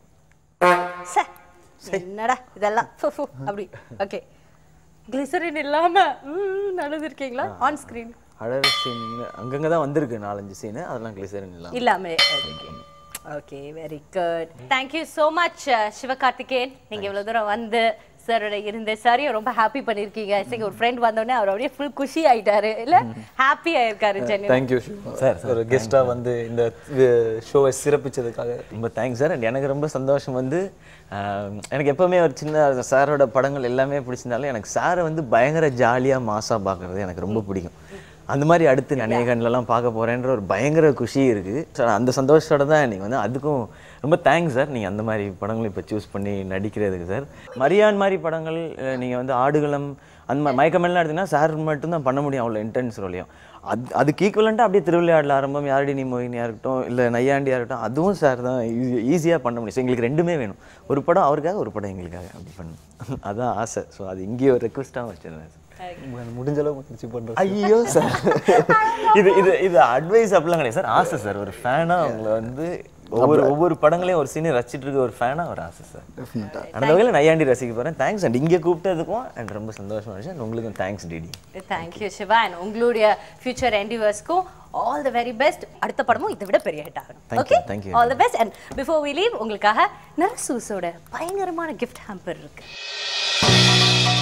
என்னடா இதெல்லாம் ஃபு, ஃபு, அப்படி ஓகே கிளிசரின் இல்லாம ம், நடந்திருக்கீங்களா ஆன் ஸ்கிரீன் அழகு சீன் அங்கங்க தான் வந்திருக்கு நாலஞ்சு சீனு அதெல்லாம் கிளிசரின் இல்லாம இல்லாம okay very good thank you so much Sivakarthikeyan நீங்க இவ்வளவு தூரம் வந்து சாரோட இருந்த சாரியும் ரொம்ப ஹாப்பி பண்ணிருக்கீங்க ஐ திங்க் ஒரு ஃப்ரெண்ட் வந்தோடனே அவர் அப்படியே ஃபுல் குஷி ஆயிட்டாரு இல்ல ஹாப்பி ஆயிருக்காரு ஜென்யூன் தேங்க்யூ சார் ஒரு கெஸ்ட்டாக வந்து இந்த ஷோவை சிறப்பிச்சதுக்காக ரொம்ப தேங்க்ஸ் சார் அண்ட் எனக்கு ரொம்ப சந்தோஷம் வந்து ஆஹ், எனக்கு எப்பவுமே ஒரு சின்ன சாரோட படங்கள் எல்லாமே பிடிச்சிருந்தாலும் எனக்கு சாரை வந்து பயங்கர ஜாலியாக மாசாக பார்க்குறது எனக்கு ரொம்ப பிடிக்கும் அந்த மாதிரி அடுத்து நனையகன்லலாம் பார்க்க போகிறேன்ற ஒரு பயங்கர குஷி இருக்குது சார் அந்த சந்தோஷத்தோட தான் நீங்கள் வந்து அதுக்கும் ரொம்ப தேங்க்ஸ் சார் நீங்கள் அந்த மாதிரி படங்களும் இப்போ சூஸ் பண்ணி நடிக்கிறதுக்கு சார் மரியான் மாதிரி படங்கள் நீங்கள் வந்து ஆடுகளம் அந்த மாதிரி மயக்கமெல்லாம் எடுத்தீங்கன்னா சார் மட்டும்தான் பண்ண முடியும் அவ்வளோ இன்டென்ஸ் ரோலையும் அது அதுக்கு ஈக்குவலண்ட்டாக அப்படியே திருவிளையாடல ஆரம்பம் யாரடி நீ மோகினியாக இருக்கட்டும் இல்லை நையாண்டியாக இருக்கட்டும் அதுவும் சார் தான் ஈஸியாக பண்ண முடியும் ஸோ எங்களுக்கு ரெண்டுமே வேணும் ஒரு படம் அவருக்காக ஒரு படம் எங்களுக்காக அப்படி பண்ணணும் அதான் ஆசை ஸோ அது இங்கேயே ஒரு ரெக்வஸ்ட்டாகவும் வச்சிருந்தேன் சார் முடிஞ்ச அளவுக்கு முயற்சி பண்ணுறேன் ஐயோ சார் இது இது இது அட்வைஸ் அப்படிலாம் கிடையாது சார் ஆசை சார் ஒரு ஃபேனாக உங்களை வந்து ஒவ்வொரு ஒவ்வொரு படங்களையும் ஒரு சீனை ரசிச்சிட்டு இருக்க ஒரு ஃபேனாக ஒரு ஆசை சார் அந்த வகையில் நையாண்டி ரசிக்க போகிறேன் தேங்க்ஸ் அண்ட் இங்கே கூப்பிட்டதுக்கும் அண்ட் ரொம்ப சந்தோஷமா இருந்துச்சு and உங்களுக்கும் thanks DD thank you Siva and உங்களுடைய ஃபியூச்சர் என்டிவர்ஸ்க்கும் ஆல் தி வெரி பெஸ்ட் அடுத்த படமும் இதை விட பெரிய ஹிட் ஆகணும் Thank you, okay thank you. All the best and before we leave உங்களுக்காக நரசூஸோட பயங்கரமான கிஃப்ட் ஹேம்பர் இருக்கு